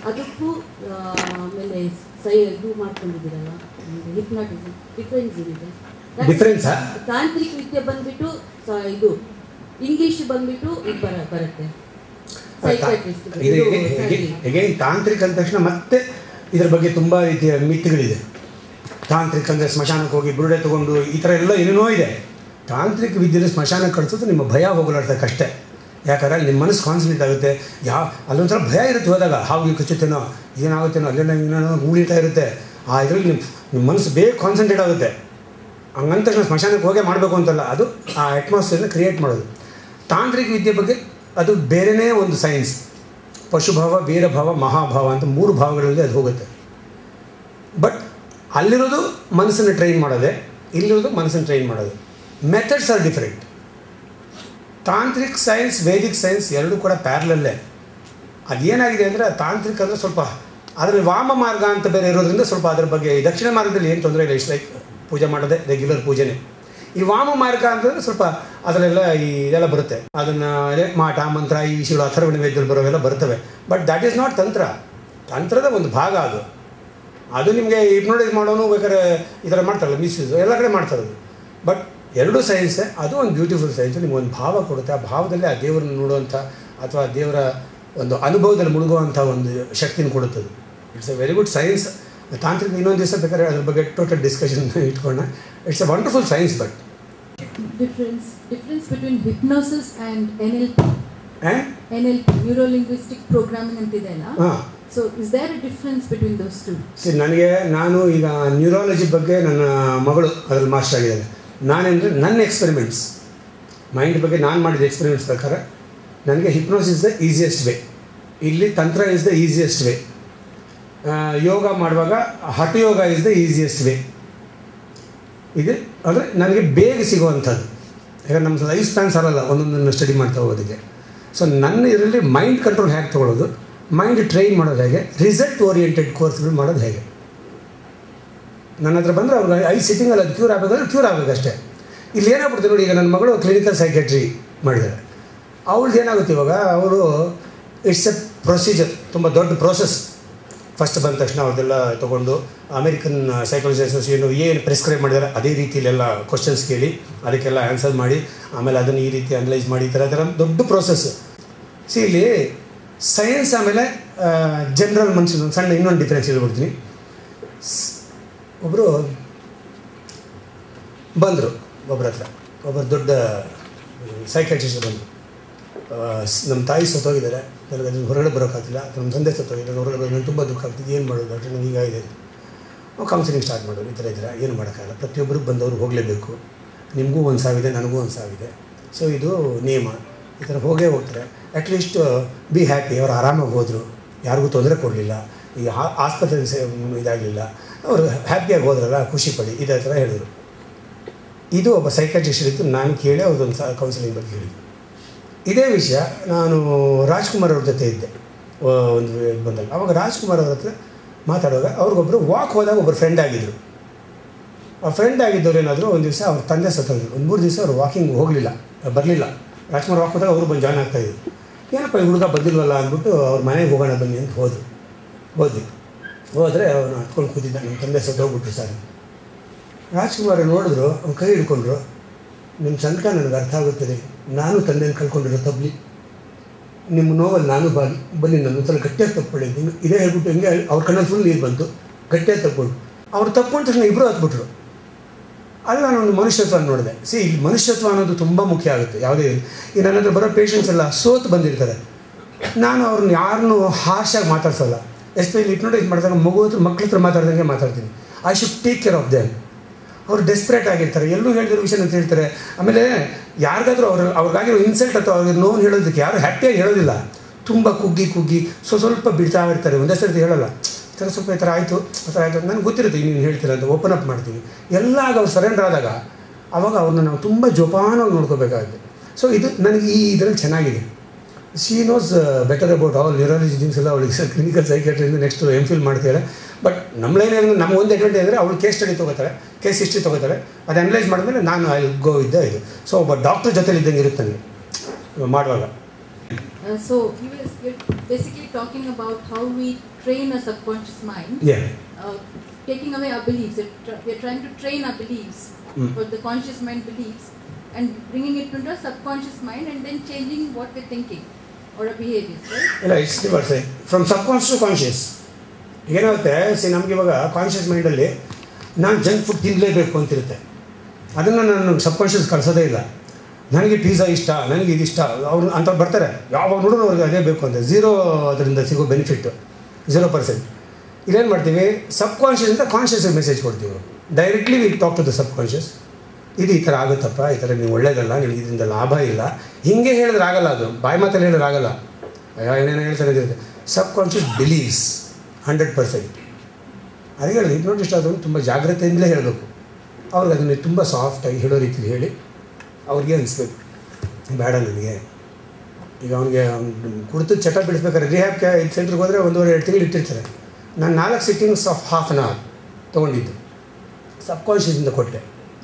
ಅದಕ್ಕೂ ಆ, ಆಮೇಲೆ ಸೈ ಇದು ಮಾಡ್ಕೊಂಡಿದ್ದೀರಲ್ಲ ಹಿಪ್ನಾಟಿಸಮ್ ಡಿಫ್ರೆನ್ಸ್ ಏನಿದೆ
Difference ಆ?
ತಾಂತ್ರಿಕ ವಿದ್ಯೆ ಬಂದ್ಬಿಟ್ಟು ಸ- ಇದು ಇಂಗ್ಲಿಷ್ ಬಂದ್ಬಿಟ್ಟು ಇದು ಬರ ಬರುತ್ತೆ Psychiatrist ಗೆ.
ಇದು
ಇದು surgery.
ಅಗೈನ್ ತಾಂತ್ರಿಕ ಅಂದ ತಕ್ಷಣ ಮತ್ತೆ ಇದ್ರ ಬಗ್ಗೆ ತುಂಬ ರೀತಿಯ ಮಿತಿಗಳಿದೆ ತಾಂತ್ರಿಕ ಅಂದರೆ ಸ್ಮಶಾನಕ್ಕೆ ಹೋಗಿ ಬುರುಡೆ ತೊಗೊಂಡು ಈ ಥರ ಎಲ್ಲ ಏನೇನೋ ಇದೆ ತಾಂತ್ರಿಕ ವಿದ್ಯೆಯಲ್ಲಿ ಸ್ಮಶಾನಕ್ಕೆ ಕಳಿಸೋದು ನಿಮ್ಮ ಭಯ ಹೋಗಲಾಡ್ತಕ್ಕಷ್ಟೇ ಯಾಕಂದ್ರೆ ಅಲ್ಲಿ ನಿಮ್ಮ ಮನಸ್ಸು ಕಾನ್ಸಂಟ್ರೇಟ್ ಆಗುತ್ತೆ ಯಾವ ಅಲ್ಲೊಂಥರ ಭಯ ಇರುತ್ತೆ ಹೋದಾಗ ಹಾವು ಕಚ್ಚುತ್ತೇನೋ ಏನಾಗುತ್ತೇನೋ ಅಲ್ಲೆಲ್ಲ ಏನೇನೋ ಉಳಿತಾ ಇರುತ್ತೆ ಆ ಇದರಲ್ಲಿ ನಿಮ್ಮ ನಿಮ್ಮ ಮನಸ್ಸು ಬೇಗ ಕಾನ್ಸಂಟ್ರೇಟ್ ಆಗುತ್ತೆ ಹಂಗಂದ ತಕ್ಷಣ ಸ್ಮಶಾನಕ್ಕೆ ಹೋಗೇ ಮಾಡಬೇಕು ಅಂತಲ್ಲ ಅದು ಆ ಅಟ್ಮಾಸ್ಫಿಯರ್ನ ಕ್ರಿಯೇಟ್ ಮಾಡೋದು ತಾಂತ್ರಿಕ ವಿದ್ಯೆ ಬಗ್ಗೆ ಅದು ಬೇರೆಯೇ ಒಂದು ಸೈನ್ಸ್ ಪಶುಭಾವ ವೀರಭಾವ ಮಹಾಭಾವ ಅಂತ ಮೂರು ಭಾವಗಳಲ್ಲಿ ಅದು ಹೋಗುತ್ತೆ ಬಟ್ ಅಲ್ಲಿರೋದು ಮನಸ್ಸನ್ನು ಟ್ರೈನ್ ಮಾಡೋದೆ ಇಲ್ಲಿರೋದು ಮನಸ್ಸನ್ನು ಟ್ರೈನ್ ಮಾಡೋದು ಮೆಥಡ್ಸ್ ಆರ್ ಡಿಫರೆಂಟ್ ತಾಂತ್ರಿಕ್ ಸೈನ್ಸ್ ವೇದಿಕ್ ಸೈನ್ಸ್ ಎರಡೂ ಕೂಡ ಪ್ಯಾರಲಲ್ಲೇ ಅದೇನಾಗಿದೆ ಅಂದರೆ ತಾಂತ್ರಿಕ ಅಂದರೆ ಸ್ವಲ್ಪ ಅದರಲ್ಲಿ ವಾಮ ಮಾರ್ಗ ಅಂತ ಬೇರೆ ಇರೋದ್ರಿಂದ ಸ್ವಲ್ಪ ಅದ್ರ ಬಗ್ಗೆ ಈ ದಕ್ಷಿಣ ಮಾರ್ಗದಲ್ಲಿ ಏನು ತೊಂದರೆ ಇಲ್ಲ ಇಷ್ಟು ಲೈಕ್ ಪೂಜೆ ಮಾಡೋದೇ ರೆಗ್ಯುಲರ್ ಪೂಜೆನೇ ಈ ವಾಮ ಮಾರ್ಗ ಅಂತಂದರೆ ಸ್ವಲ್ಪ ಅದರಲ್ಲೆಲ್ಲ ಈ ಇದೆಲ್ಲ ಬರುತ್ತೆ ಅದನ್ನು ಅದೇ ಮಾಟ ಮಂತ್ರ ಈ ವಿಷಯಗಳು ಅಥರ್ವಣ ವೇದ್ಯದಲ್ಲಿ ಬರೋವೆಲ್ಲ ಬರ್ತವೆ ಬಟ್ ದ್ಯಾಟ್ ಈಸ್ ನಾಟ್ ತಂತ್ರ ತಂತ್ರದ ಒಂದು ಭಾಗ ಅದು ಅದು ನಿಮಗೆ ಹಿಪ್ನೋಟೈಸ್ ಮಾಡೋನು ಬೇಕಾದ್ರೆ ಈ ಥರ ಮಾಡ್ತಾರಲ್ಲ ಮಿಸ್ಯೂಸ್ ಎಲ್ಲ ಕಡೆ ಮಾಡ್ತಾರೆ ಅದು ಬಟ್ ಎರಡು ಸೈನ್ಸೇ ಅದು ಒಂದು ಬ್ಯೂಟಿಫುಲ್ ಸೈನ್ಸು ನಿಮ್ಗೆ ಒಂದು ಭಾವ ಕೊಡುತ್ತೆ ಆ ಭಾವದಲ್ಲಿ ಆ ದೇವರನ್ನ ನೋಡುವಂಥ ಅಥವಾ ದೇವರ ಒಂದು ಅನುಭವದಲ್ಲಿ ಮುಳುಗುವಂಥ ಒಂದು ಶಕ್ತಿನ ಕೊಡುತ್ತದೆ it's a very good science ತಾಂತ್ರಿಕ ಇನ್ನೊಂದು ದಿವಸ ಬೇಕಾದ್ರೆ ಅದ್ರ ಬಗ್ಗೆ ಟೋಟಲ್ ಡಿಸ್ಕಷನ್ ಇಟ್ಕೊಂಡ it's a wonderful science but
difference difference between hypnosis and NLP.
And
NLP, neuro linguistic programming ಅಂತಿದೆಯಲ್ಲ
ಹಾಂ
so is there a difference between those two
ಸರಿ ನನಗೆ ನಾನು ಈಗ ನ್ಯೂರಾಲಜಿ ಬಗ್ಗೆ ನನ್ನ ಮಗಳು ಅದರಲ್ಲಿ ಮಾಸ್ಟರ್ ಆಗಿದ್ದಾಳೆ ನಾನೆಂದರೆ ನನ್ನ ಎಕ್ಸ್ಪೆರಿಮೆಂಟ್ಸ್ ಮೈಂಡ್ ಬಗ್ಗೆ ನಾನು ಮಾಡಿದ ಎಕ್ಸ್ಪೆರಿಮೆಂಟ್ಸ್ ಪ್ರಕಾರ ನನಗೆ hypnosis is the easiest way ಇಲ್ಲಿ ತಂತ್ರ is the easiest way yoga ಮಾಡುವಾಗ ಹಠಯೋಗ ಇಸ್ ದ ಈಸಿಯೆಸ್ಟ್ ವೇ ಇದು ಅಂದರೆ ನನಗೆ ಬೇಗ ಸಿಗುವಂಥದ್ದು ಯಾಕಂದ್ರೆ ನಮ್ಮ ಲೈಫ್ ಸ್ಪ್ಯಾನ್ ಸಾಲಲ್ಲ ಒಂದೊಂದನ್ನು ಸ್ಟಡಿ ಮಾಡ್ತಾ ಹೋಗೋದಕ್ಕೆ ಸೊ ನನ್ನ ಇದರಲ್ಲಿ ಮೈಂಡ್ ಕಂಟ್ರೋಲ್ ಹೇಗೆ ತೊಗೊಳ್ಳೋದು ಮೈಂಡ್ ಟ್ರೈನ್ ಮಾಡೋದು ಹೇಗೆ ರಿಸಲ್ಟ್ ಓರಿಯೆಂಟೆಡ್ ಕೋರ್ಸ್ಗಳು ಮಾಡೋದು ಹೇಗೆ ನನ್ನ ಹತ್ರ ಬಂದರೆ ಅವ್ರಿಗೆ ಐ ಸಿಟ್ಟಿಂಗಲ್ಲಿ ಅದು ಕ್ಯೂರ್ ಆಗಬೇಕಾದ್ರೆ ಕ್ಯೂರ್ ಆಗಬೇಕಷ್ಟೇ ಇಲ್ಲಿ ಏನಾಗ್ಬಿಡ್ತು ನೋಡಿ ಈಗ ನನ್ನ ಮಗಳು ಕ್ಲಿನಿಕಲ್ ಸೈಕೆಟ್ರಿ ಮಾಡಿದ್ದಾರೆ ಅವಳದ್ದು ಏನಾಗುತ್ತೆ ಇವಾಗ ಅವರು ಇಟ್ಸ್ ಎ ಪ್ರೊಸೀಜರ್ ತುಂಬ ದೊಡ್ಡ ಪ್ರೋಸೆಸ್ ಫಸ್ಟ್ ಬಂದ ತಕ್ಷಣ ಅವ್ರದ್ದೆಲ್ಲ ತೊಗೊಂಡು ಅಮೇರಿಕನ್ ಸೈಕಾಲಜಿ ಅಸೋಸಿಯೇಷನ್ ಏನು ಪ್ರಿಸ್ಕ್ರೈಬ್ ಮಾಡಿದ್ದಾರೆ ಅದೇ ರೀತಿಯಲ್ಲೆಲ್ಲ ಕ್ವಶನ್ಸ್ ಕೇಳಿ ಅದಕ್ಕೆಲ್ಲ ಆನ್ಸರ್ ಮಾಡಿ ಆಮೇಲೆ ಅದನ್ನು ಈ ರೀತಿ ಅನಲೈಸ್ ಮಾಡಿ ಈ ಥರ ಥರ ದೊಡ್ಡ ಪ್ರೋಸೆಸ್ ಸಿ ಇಲ್ಲಿ ಸೈನ್ಸ್ ಆಮೇಲೆ ಜನರಲ್ ಮನುಷ್ಯನ ಒಂದು ಸಣ್ಣ ಇನ್ನೊಂದು ಡಿಫ್ರೆನ್ಸ್ ಹೇಳ್ಬಿಡ್ತೀನಿ ಒಬ್ಬರು ಬಂದರು ಒಬ್ಬರ ಹತ್ರ ಒಬ್ಬರು ದೊಡ್ಡ ಸೈಕಾಟ್ರಿಸ್ಟ್ ಬಂದರು ನಮ್ಮ ತಾಯಿ ಸತ್ತೋಗಿದ್ದಾರೆ ನನಗೆ ಅದನ್ನು ಹೊರಗಡೆ ಬರೋಕ್ಕಾಗ್ತಿಲ್ಲ ನಮ್ಮ ತಂದೆ ಸತ್ತೋಗಿದ್ದಾರೆ ಹೊರಗಡೆ ಬರೋದು ನನಗೆ ತುಂಬ ದುಃಖ ಆಗ್ತಿದೆ ಏನು ಮಾಡೋದು ಡಾಕ್ಟರ್ ನನಗೆ ಹೀಗಾಗಿದೆ ನಾವು ಕೌನ್ಸಿಲಿಂಗ್ ಸ್ಟಾರ್ಟ್ ಮಾಡೋರು ಈ ಥರ ಇದ್ರೆ ಏನು ಮಾಡೋಕ್ಕಾಗಲ್ಲ ಪ್ರತಿಯೊಬ್ಬರು ಬಂದವರು ಹೋಗಲೇಬೇಕು ನಿಮಗೂ ಒಂದು ಸಾವಿದೆ ನನಗೂ ಒಂದು ಸಾವಿದೆ ಸೊ ಇದು ನಿಯಮ ಈ ಥರ ಹೋಗೇ ಹೋಗ್ತಾರೆ ಅಟ್ಲೀಸ್ಟ್ ಬಿ ಹ್ಯಾಪಿ ಅವ್ರು ಆರಾಮಾಗಿ ಹೋದರು ಯಾರಿಗೂ ತೊಂದರೆ ಕೊಡಲಿಲ್ಲ ಈ ಆ- ಆಸ್ಪತ್ರೆ ಸೇ- ಇದಾಗಲಿಲ್ಲ ಅವರು ಹ್ಯಾಪಿಯಾಗಿ ಹೋದ್ರಲ್ಲ ಖುಷಿ ಪಡಿ ಇದೇ ಥರ ಹೇಳಿದರು ಇದು ಒಬ್ಬ ಸೈಕಾಟ್ರಿಸ್ಟ್ ಇತ್ತು ನಾನು ಕೇಳಿ ಅವ್ರದ್ದೊಂದು ಸ ಕೌನ್ಸಿಲಿಂಗ್ ಬಗ್ಗೆ ಹೇಳಿದ್ದು ಇದೇ ವಿಷಯ ನಾನು ರಾಜ್ಕುಮಾರ್ ಅವ್ರ ಜೊತೆ ಇದ್ದೆ ಆ, ಒಂದು ಇದು ಬಂದಾಗ ಅವಾಗ ರಾಜ್ಕುಮಾರ್ ಅವ್ರ ಹತ್ರ ಮಾತಾಡುವಾಗ ಅವ್ರಿಗೊಬ್ಬರು ವಾಕ್ ಹೋದಾಗ ಒಬ್ಬರು ಫ್ರೆಂಡ್ ಆಗಿದ್ದರು ಆ ಫ್ರೆಂಡ್ ಆಗಿದ್ದವ್ರು ಏನಾದರೂ ಒಂದು ದಿವಸ ಅವ್ರ ತಂದೆ ಸತ್ತೋದ್ರು ಒಂದು ಮೂರು ದಿವಸ ಅವ್ರು ವಾಕಿಂಗ್ ಹೋಗಲಿಲ್ಲ ಬರಲಿಲ್ಲ ರಾಜ್ಕುಮಾರ್ ವಾಕ್ ಹೋದಾಗ ಅವರು ಬಂದು ಜಾಯ್ನ್ ಆಗ್ತಾಯಿದ್ರು ಏನಪ್ಪ ಈ ಹುಡುಗ ಬಂದಿಲ್ವಲ್ಲ ಅಂದ್ಬಿಟ್ಟು ಅವ್ರ ಮನೆಗೆ ಹೋಗೋಣ ಬನ್ನಿ ಅಂತ ಹೋದರು ಹೋದ್ವಿ ಹೋದರೆ ಅವನು ಹತ್ಕೊಂಡು ಕೂತಿದ್ದ ನಮ್ಮ ತಂದೆ ಸತ್ತೋಗ್ಬಿಟ್ರು ಸರ್ ರಾಜ್ಕುಮಾರ್ ನೋಡಿದ್ರು ಅವ್ನ ಕೈ ಹಿಡ್ಕೊಂಡ್ರು ನಿಮ್ಮ ಸಂಕಟ ನನಗೆ ಅರ್ಥ ಆಗುತ್ತದೆ ನಾನು ತಂದೆನ ಕಳ್ಕೊಂಡಿರೋ ತಬ್ಲಿ ನಿಮ್ಮ ನೋವಲ್ಲಿ ನಾನು ಬಾಗಿ ಬನ್ನಿ ನನ್ನ ಒಂದ್ಸಲ ಗಟ್ಟಿಯಾಗಿ ತಪ್ಕೊಳ್ಳಿ ಹಿಂಗೆ ಇದೇ ಹೇಳ್ಬಿಟ್ಟು ಹಿಂಗೆ ಅವ್ರ ಕಣ್ಣಲ್ಲಿ ಫುಲ್ ನೀರು ಬಂತು ಗಟ್ಟಿಯಾಗಿ ತಪ್ಕೊಂಡು ಅವ್ರು ತಪ್ಕೊಂಡ ತಕ್ಷಣ ಇಬ್ಬರು ಹತ್ಬಿಟ್ರು ಅಲ್ಲಿ ನಾನು ಒಂದು ಮನುಷ್ಯತ್ವ ನೋಡಿದೆ ಸಿ ಇಲ್ಲಿ ಮನುಷ್ಯತ್ವ ಅನ್ನೋದು ತುಂಬ ಮುಖ್ಯ ಆಗುತ್ತೆ ಯಾವುದೇ ಇರಲಿ. ಈ ನನ್ನ ಹತ್ರ ಬರೋ ಪೇಷಂಟ್ಸ್ ಎಲ್ಲ ಸೋತು ಬಂದಿರ್ತಾರೆ ನಾನು ಅವ್ರನ್ನ ಯಾರನ್ನೂ ಹಾರ್ಷಾಗಿ ಮಾತಾಡ್ಸಲ್ಲ ಎಸ್ಪೆಷಲಿ ಹಿಪ್ನೋಟೈಸ್ ಮಾಡಿದಾಗ ಮಗು ಹತ್ರ ಮಕ್ಳ ಹತ್ರ ಮಾತಾಡ್ದಂಗೆ ಮಾತಾಡ್ತೀನಿ I should take care of them ಅವ್ರು ಡೆಸ್ಪ್ರೇಟ್ ಆಗಿರ್ತಾರೆ ಎಲ್ಲೂ ಹೇಳಿದ್ರು ವಿಷಯ ಅಂತ ಹೇಳ್ತಾರೆ ಆಮೇಲೆ ಯಾರಿಗಾದ್ರೂ ಅವ್ರ ಅವ್ರಿಗಾಗಿರೋ ಇನ್ಸಲ್ಟ್ ಅಥವಾ ಅವ್ರಿಗೆ ನೋವು ಹೇಳೋದಕ್ಕೆ ಯಾರು ಹ್ಯಾಪಿಯಾಗಿ ಹೇಳೋದಿಲ್ಲ ತುಂಬ ಕುಗ್ಗಿ ಕುಗ್ಗಿ ಸೊ ಸ್ವಲ್ಪ ಬಿಡ್ತಾ ಇರ್ತಾರೆ ಒಂದೇ ಸರ್ತಿ ಹೇಳಲ್ಲ ಈ ಥರ ಸ್ವಲ್ಪ ಈ ಥರ ಆಯಿತು ಆ ಥರ ಆಯಿತು ನನಗೆ ಗೊತ್ತಿರುತ್ತೆ ನೀನು ಹೇಳ್ತೀರ ಅಂತ ಓಪನ್ ಅಪ್ ಮಾಡ್ತೀವಿ ಎಲ್ಲ ಆಗ ಅವ್ರು ಸರೆಂಡರ್ ಆದಾಗ ಅವಾಗ ಅವ್ರನ್ನ ನಾವು ತುಂಬ ಜೋಪಾನವಾಗಿ ನೋಡ್ಕೋಬೇಕಾಗುತ್ತೆ ಸೊ ಇದು ನನಗೆ ಈ ಇದರಲ್ಲಿ ಚೆನ್ನಾಗಿದೆ she knows better about all neurology things ಎಲ್ಲ ಅವಳಿಗೆ ಕ್ಲಿನಿಕಲ್ ಸೈಕಾಟ್ರಿಯಿಂದ ನೆಕ್ಸ್ಟ್ ಎಮ್ ಫಿಲ್ ಮಾಡ್ತಾಳೆ ಬಟ್ ನಮ್ಮ ಲೈನ್ ಏನು ನಮ್ಮ ಒಂದು ಅಡ್ವಾಂಟೇಜ್ ಅಂದರೆ ಅವಳು ಕೇಸ್ ಸ್ಟಡಿ ತೊಗೋತಾರೆ ಕೇಸ್ ಹಿಸ್ಟ್ರಿ ತೊಗೋತಾರೆ ಅದು ಅನಲೈಸ್ ಮಾಡಿದ್ಮೇಲೆ ನಾನು ಐ ಗೋ ಇದ್ದ ಇದು ಸೊ ಒಬ್ಬ ಡಾಕ್ಟ್ರ್ ಜೊತೆಲಿ ಇದ್ದಂಗೆ ಇರುತ್ತೆ ನನಗೆ ಮಾಡುವಾಗ
Uh, so he was basically talking about how we train a subconscious mind,
Yeah.
uh, taking away our beliefs. We're, tr- we're trying to train our beliefs,
Mm.
or the conscious mind beliefs, and bringing it into a subconscious mind, and then changing what we're thinking or our behaviors, right?
ಇಲ್ಲ it's reverse from subconscious to conscious ಏನಾಗುತ್ತೆ see ನಮ್ಗೆ ಇವಾಗ conscious ಮೈಂಡಲ್ಲಿ ನಾನು junk food ತಿನ್ನಲೇಬೇಕು ಅಂತಿರುತ್ತೆ ಅದನ್ನು ನಾನು subconscious ಕಳಿಸೋದೇ ಇಲ್ಲ ನನಗೆ ಪಿಜ್ಜಾ ಇಷ್ಟ ನನಗೆ ಇದಿಷ್ಟ ಅವ್ರು ಅಂಥವ್ರು ಬರ್ತಾರೆ ಯಾವಾಗ ನೋಡಿದ್ರು ಅವ್ರಿಗೆ ಅದೇ ಬೇಕು ಅಂತ ಝೀರೋ ಅದರಿಂದ ಸಿಗೋ ಬೆನಿಫಿಟ್ ಝೀರೋ ಪರ್ಸೆಂಟ್ ಇಲ್ಲೇನು ಮಾಡ್ತೀವಿ ಸಬ್ಕಾನ್ಷಿಯಸ್ ಅಂತ ಕಾನ್ಷಿಯಸ್ ಮೆಸೇಜ್ ಕೊಡ್ತೀವಿ directly we talk to the subconscious ಇದು ಈ ಥರ ಆಗುತ್ತಪ್ಪ ಈ ಥರ ನೀವು ಒಳ್ಳೇದಲ್ಲ ನಿನಗೆ ಇದರಿಂದ ಲಾಭ ಇಲ್ಲ ಹಿಂಗೆ ಹೇಳಿದ್ರೆ ಆಗಲ್ಲ ಅದು ಬಾಯಿ ಮಾತಲ್ಲಿ ಹೇಳಿದ್ರೆ ಆಗಲ್ಲ ಅಯ್ಯೋ ಏನೇನೋ ಹೇಳ್ತಾರೆ ಇರುತ್ತೆ subconscious believes hundred percent ಅದಕ್ಕೆ ಹೇಳಿ ಹಿಪ್ನೋಟಿಸ್ಟ್ ಆದವನು ತುಂಬ ಜಾಗ್ರತೆಯಿಂದಲೇ ಹೇಳಬೇಕು ಅವ್ರಿಗೆ ಅದನ್ನು ತುಂಬ ಸಾಫ್ಟಾಗಿ ಹೇಳೋ ರೀತಿಲಿ ಹೇಳಿ ಅವ್ರಿಗೆ ಅನಿಸ್ಬೇಕು ಬೇಡ ನನಗೆ ಈಗ ಅವನಿಗೆ ಕುಡಿದು ಚಟ ಬಿಡಿಸ್ಬೇಕಾದ್ರೆ ರಿಹ್ಯಾಬ್ ಕ್ಯಾ ಇದು ಸೆಂಟ್ರಿಗೆ ಹೋದರೆ ಒಂದೂವರೆ ಎರಡು ತಿಂಗಳು ಇಟ್ಟಿರ್ತಾರೆ ನಾನು ನಾಲ್ಕು sittings of half an hour ತೊಗೊಂಡಿದ್ದು ಸಬ್ಕಾನ್ಷಿಯಸಿಂದ ಕೊಟ್ಟೆ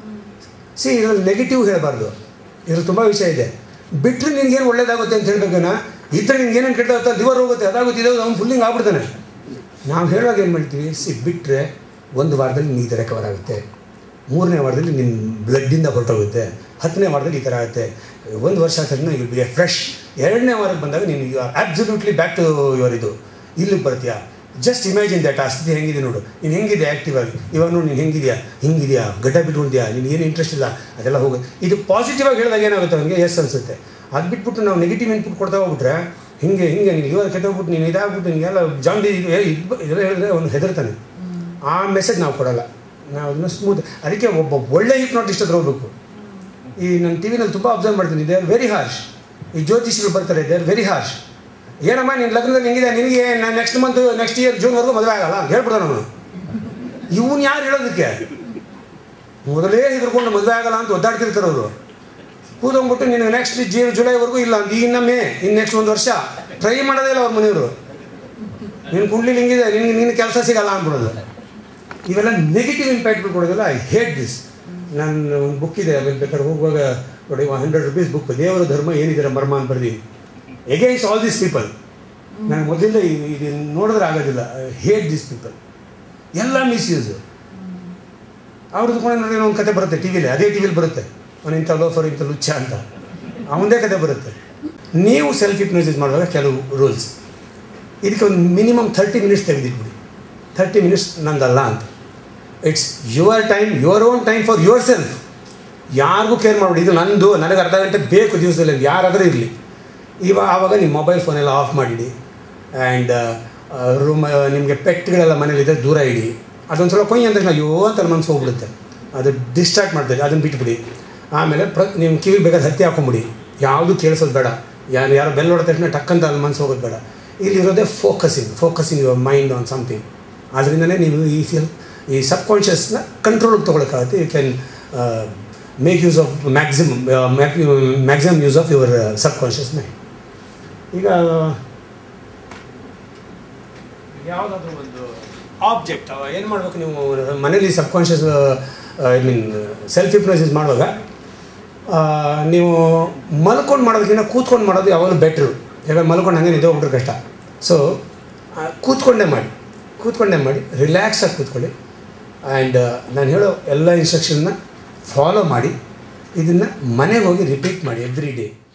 ಸಿ ಇದರಲ್ಲಿ ನೆಗೆಟಿವ್ ಹೇಳಬಾರ್ದು ಇದ್ರಲ್ಲಿ ತುಂಬ ವಿಷಯ ಇದೆ ಬಿಟ್ಟರೆ ನಿನ್ಗೇನು ಒಳ್ಳೇದಾಗುತ್ತೆ ಅಂತ ಹೇಳ್ಬೇಕನ ಇದ್ರೆ ನಿನ್ಗೆ ಏನೇನು ಕೆಟ್ಟಾಗುತ್ತೆ ಲಿವರ್ ಹೋಗುತ್ತೆ ಅದಾಗುತ್ತೆ ಇದಾಗುತ್ತೆ ಅವ್ನು ಫುಲ್ಲಿಂಗ್ ಆಗ್ಬಿಡ್ತಾನೆ ನಾವು ಹೇಳುವಾಗ ಏನು ಮಾಡ್ತೀವಿ ಸಿ ಬಿಟ್ಟರೆ ಒಂದು ವಾರದಲ್ಲಿ ನೀ ಥರ ಕವರ್ ಆಗುತ್ತೆ ಮೂರನೇ ವಾರದಲ್ಲಿ ನಿನ್ನ ಬ್ಲಡ್ಡಿಂದ ಹೊರಟೋಗುತ್ತೆ ಹತ್ತನೇ ವಾರದಲ್ಲಿ ಈ ಥರ ಆಗುತ್ತೆ ಒಂದು ವರ್ಷ ಆದ ತಕ್ಷಣ ಯು ಬಿ ಎ ಫ್ರೆಶ್ ಎರಡನೇ ವಾರಕ್ಕೆ ಬಂದಾಗ ನೀನು you are absolutely back to your ಇದು ಇಲ್ಲಿಗೆ ಬರ್ತೀಯಾ ಜಸ್ಟ್ ಇಮ್ಯಾಜಿನ್ ದಟ್ ಆ ಸ್ಥಿತಿ ಹೆಂಗಿದೆ ನೋಡು ನೀನು ಹೆಂಗಿದೆ ಆ್ಯಕ್ಟಿವ್ ಆಗಿ ಇವಾಗ ನೋಡಿ ನೀನು ಹೆಂಗಿದೆಯಾ ಹಿಂಗಿದೆಯಾ ಗಡ್ಡ ಬಿಟ್ಕೊಂಡಿದ್ಯಾ ನೀನು ಏನು ಇಂಟ್ರೆಸ್ಟ್ ಇಲ್ಲ ಅದೆಲ್ಲ ಹೋಗುತ್ತೆ ಇದು ಪಾಸಿಟಿವ್ ಆಗಿ ಹೇಳಿದಾಗ ಏನಾಗುತ್ತೆ ಅವನಿಗೆ ಎಸ್ ಅನಿಸುತ್ತೆ ಅದು ಬಿಟ್ಬಿಟ್ಟು ನಾವು ನೆಗೆಟಿವ್ ಇನ್ಪುಟ್ ಕೊಡ್ತಾ ಹೋಗ್ಬಿಟ್ರೆ ಹಿಂಗೆ ಹಿಂಗೆ ನೀನು ಇವಾಗ ಕೆಟ್ಟೋಗ್ಬಿಟ್ಟು ನೀನು ಇದಾಗ್ಬಿಟ್ಟು ನಿನಗೆಲ್ಲ ಜಾಂಡಿ ಇದೆಲ್ಲ ಹೇಳಿದ್ರೆ ಅವನು ಹೆದರ್ತಾನೆ ಆ ಮೆಸೇಜ್ ನಾವು ಕೊಡಲ್ಲ ನಾವು ಅದನ್ನು ಸ್ಮೂತ್ ಅದಕ್ಕೆ ಒಬ್ಬ ಒಳ್ಳೆ ಹಿಪ್ನಾಟಿಸ್ಟ್ ಹತ್ರ ಹೋಗ್ಬೇಕು ಈ ನನ್ನ ಟಿ ವಿನಲ್ಲಿ ತುಂಬ ಅಬ್ಸರ್ವ್ ಮಾಡ್ತೀನಿ ದೇ ಆರ್ ವೆರಿ ಹಾರ್ಶ್ ಈ ಜ್ಯೋತಿಷಿಗಳು ಬರ್ತಾರೆ ದೇ ಆರ್ ವೆರಿ ಹಾರ್ಶ್ ಏನಮ್ಮ ನಿನ್ನ ಲಗ್ನದಲ್ಲಿ ಹೆಂಗಿದೆ ನಿನಗೆ ನಾನು ನೆಕ್ಸ್ಟ್ ಮಂತ್ ನೆಕ್ಸ್ಟ್ ಇಯರ್ ಜೂನ್ವರೆಗೂ ಮದುವೆ ಆಗಲ್ಲ ಅಂತ ಹೇಳ್ಬಿಡ್ತಾನೆ ಅವನು ಇವನು ಯಾರು ಹೇಳೋದಕ್ಕೆ ಮೊದಲೇ ಹೆದರ್ಕೊಂಡು ಮದುವೆ ಆಗಲ್ಲ ಅಂತ ಒದ್ದಾಡ್ತಿರ್ತಾರೆ ಅವರು ಕೂತ್ಕೊಂಡ್ಬಿಟ್ಟು ನೀನು ನೆಕ್ಸ್ಟ್ ಜೀ ಜುಲೈವರೆಗೂ ಇಲ್ಲ ಅಂತ ಇನ್ನು ಮೇ ಇನ್ನು ನೆಕ್ಸ್ಟ್ ಒಂದು ವರ್ಷ ಟ್ರೈ ಮಾಡೋದೇ ಇಲ್ಲ ಅವ್ರ ಮನೆಯವರು ನಿನ್ನ ಕುಂಡ್ಲಿ ಹಿಂಗಿದೆ ನಿನಗೆ ನಿನ್ನ ಕೆಲಸ ಸಿಗಲ್ಲ ಅಂದ್ಬಿಡೋದು ಇವೆಲ್ಲ ನೆಗೆಟಿವ್ ಇಂಪ್ಯಾಕ್ಟ್ಗಳು ಕೊಡೋದಿಲ್ಲ ಐ ಹೇಟ್ ದಿಸ್ ನನ್ನ ಒಂದು ಬುಕ್ ಇದೆ ಆಮೇಲೆ ಬೇಕಾದ್ರೆ ಹೋಗುವಾಗ ನೋಡಿ ಹಂಡ್ರೆಡ್ ರುಪೀಸ್ ಬುಕ್ ದೇವರ ಧರ್ಮ ಏನಿದೆ ಮರ್ಮ ಅಂತ ಬರ್ದೀನಿ ಎಗೇನ್ಸ್ಟ್ ಆಲ್ ದಿಸ್ ಪೀಪಲ್ ನಾನು ಮೊದಲಿಂದ ಇದು ಇದು ನೋಡಿದ್ರೆ ಆಗೋದಿಲ್ಲ ಹೇಟ್ ದಿಸ್ ಪೀಪಲ್ ಎಲ್ಲ ಮಿಸ್ಯೂಸು ಅವ್ರದ್ದು ಕೂಡ ನೋಡಿ ಒಂದು ಕತೆ ಬರುತ್ತೆ ಟಿ ವಿಲಿ ಅದೇ ಟಿ ವಿಲಿ ಬರುತ್ತೆ ಅವನು ಇಂಥ ಲೋಫರ್ ಇಂಥ ಲುಚ್ಚ ಅಂತ ಅವನದೇ ಕತೆ ಬರುತ್ತೆ ನೀವು ಸೆಲ್ಫ್ ಹಿಪ್ನೋಸಿಸ್ ಮಾಡುವಾಗ ಕೆಲವು ರೂಲ್ಸ್ ಇದಕ್ಕೆ ಒಂದು ಮಿನಿಮಮ್ ಥರ್ಟಿ ಮಿನಿಟ್ಸ್ ತೆಗೆದಿಟ್ಬಿಡಿ ಥರ್ಟಿ ಮಿನಿಟ್ಸ್ ನಂದಲ್ಲ ಅಂತ it's your time your own time for yourself ಯಾರಿಗೂ ಕೇರ್ ಮಾಡಬೇಡಿ ಇದು ನಂದು ನನಗೆ ಅರ್ಧ ಗಂಟೆ ಬೇಕು ದಿವಸದಲ್ಲಿ ಯಾರಾದರೂ ಇರಲಿ ಇವಾಗ ಆವಾಗ ನಿಮ್ಮ ಮೊಬೈಲ್ ಫೋನೆಲ್ಲ ಆಫ್ ಮಾಡಿಡಿ ಆ್ಯಂಡ್ ರೂಮ್ ನಿಮಗೆ ಪೆಟ್ಗಳೆಲ್ಲ ಮನೇಲಿದ್ದರೆ ದೂರ ಇಡಿ ಅದೊಂದು ಸಲ ಕೊಯ್ ಅಂತ ಅಯ್ಯೋ ಅಂತ ಮನಸ್ಸು ಹೋಗ್ಬಿಡುತ್ತೆ ಅದು ಡಿಸ್ಟ್ರಾಕ್ಟ್ ಮಾಡ್ತಾರೆ ಅದನ್ನು ಬಿಟ್ಬಿಡಿ ಆಮೇಲೆ ಪ್ರ ನಿಮ್ಮ ಕಿವಿ ಬೇಕಾದ್ರೆ ಹತ್ತಿ ಹಾಕೊಂಬಿಡಿ ಯಾವುದು ಕೇಳಿಸೋದು ಬೇಡ ಯಾರು ಯಾರೋ ಬೆಲ್ ಹೊಡೆದ ತಕ್ಷಣ ಟಕ್ಕಂತ ಅಲ್ಲಿ ಮನಸ್ಸು ಹೋಗೋದು ಬೇಡ ಇಲ್ಲಿರೋದೇ focusing focusing your mind on something ಅದರಿಂದನೇ ನೀವು ಈ ಫೀಲ್ ಈ ಸಬ್ಕಾನ್ಷಿಯಸ್ನ ಕಂಟ್ರೋಲ್ಗೆ ತೊಗೊಳಕ್ಕಾಗುತ್ತೆ you can make use of maximum maximum use of your subconscious mind ಈಗ ಯಾವುದಾದ್ರೂ ಒಂದು ಆಬ್ಜೆಕ್ಟ್ ಏನು ಮಾಡ್ಬೇಕು ನೀವು ಮನೇಲಿ subconscious I mean self hypnosis ಮಾಡುವಾಗ ಆ, ನೀವು ಮಲ್ಕೊಂಡು ಮಾಡೋದಕ್ಕಿಂತ ಕೂತ್ಕೊಂಡು ಮಾಡೋದು ಯಾವಾಗಲೂ ಬೆಟ್ರು ಯಾಕಂದ್ರೆ ಮಲ್ಕೊಂಡು ಹಂಗೆ ನಿದ್ದೆ ಹೋಗ್ಬಿಟ್ರೆ ಕಷ್ಟ ಸೊ ಕೂತ್ಕೊಂಡೇ ಮಾಡಿ ಕೂತ್ಕೊಂಡೇ ಮಾಡಿ ರಿಲ್ಯಾಕ್ಸಾಗಿ ಕೂತ್ಕೊಳ್ಳಿ ಆ್ಯಂಡ್ ನಾನು ಹೇಳೋ ಎಲ್ಲ ಇನ್ಸ್ಟ್ರಕ್ಷನ್ನ ಫಾಲೋ ಮಾಡಿ ಇದನ್ನು ಮನೆಗೆ ಹೋಗಿ ರಿಪೀಟ್ ಮಾಡಿ ಎವ್ರಿ ಡೇ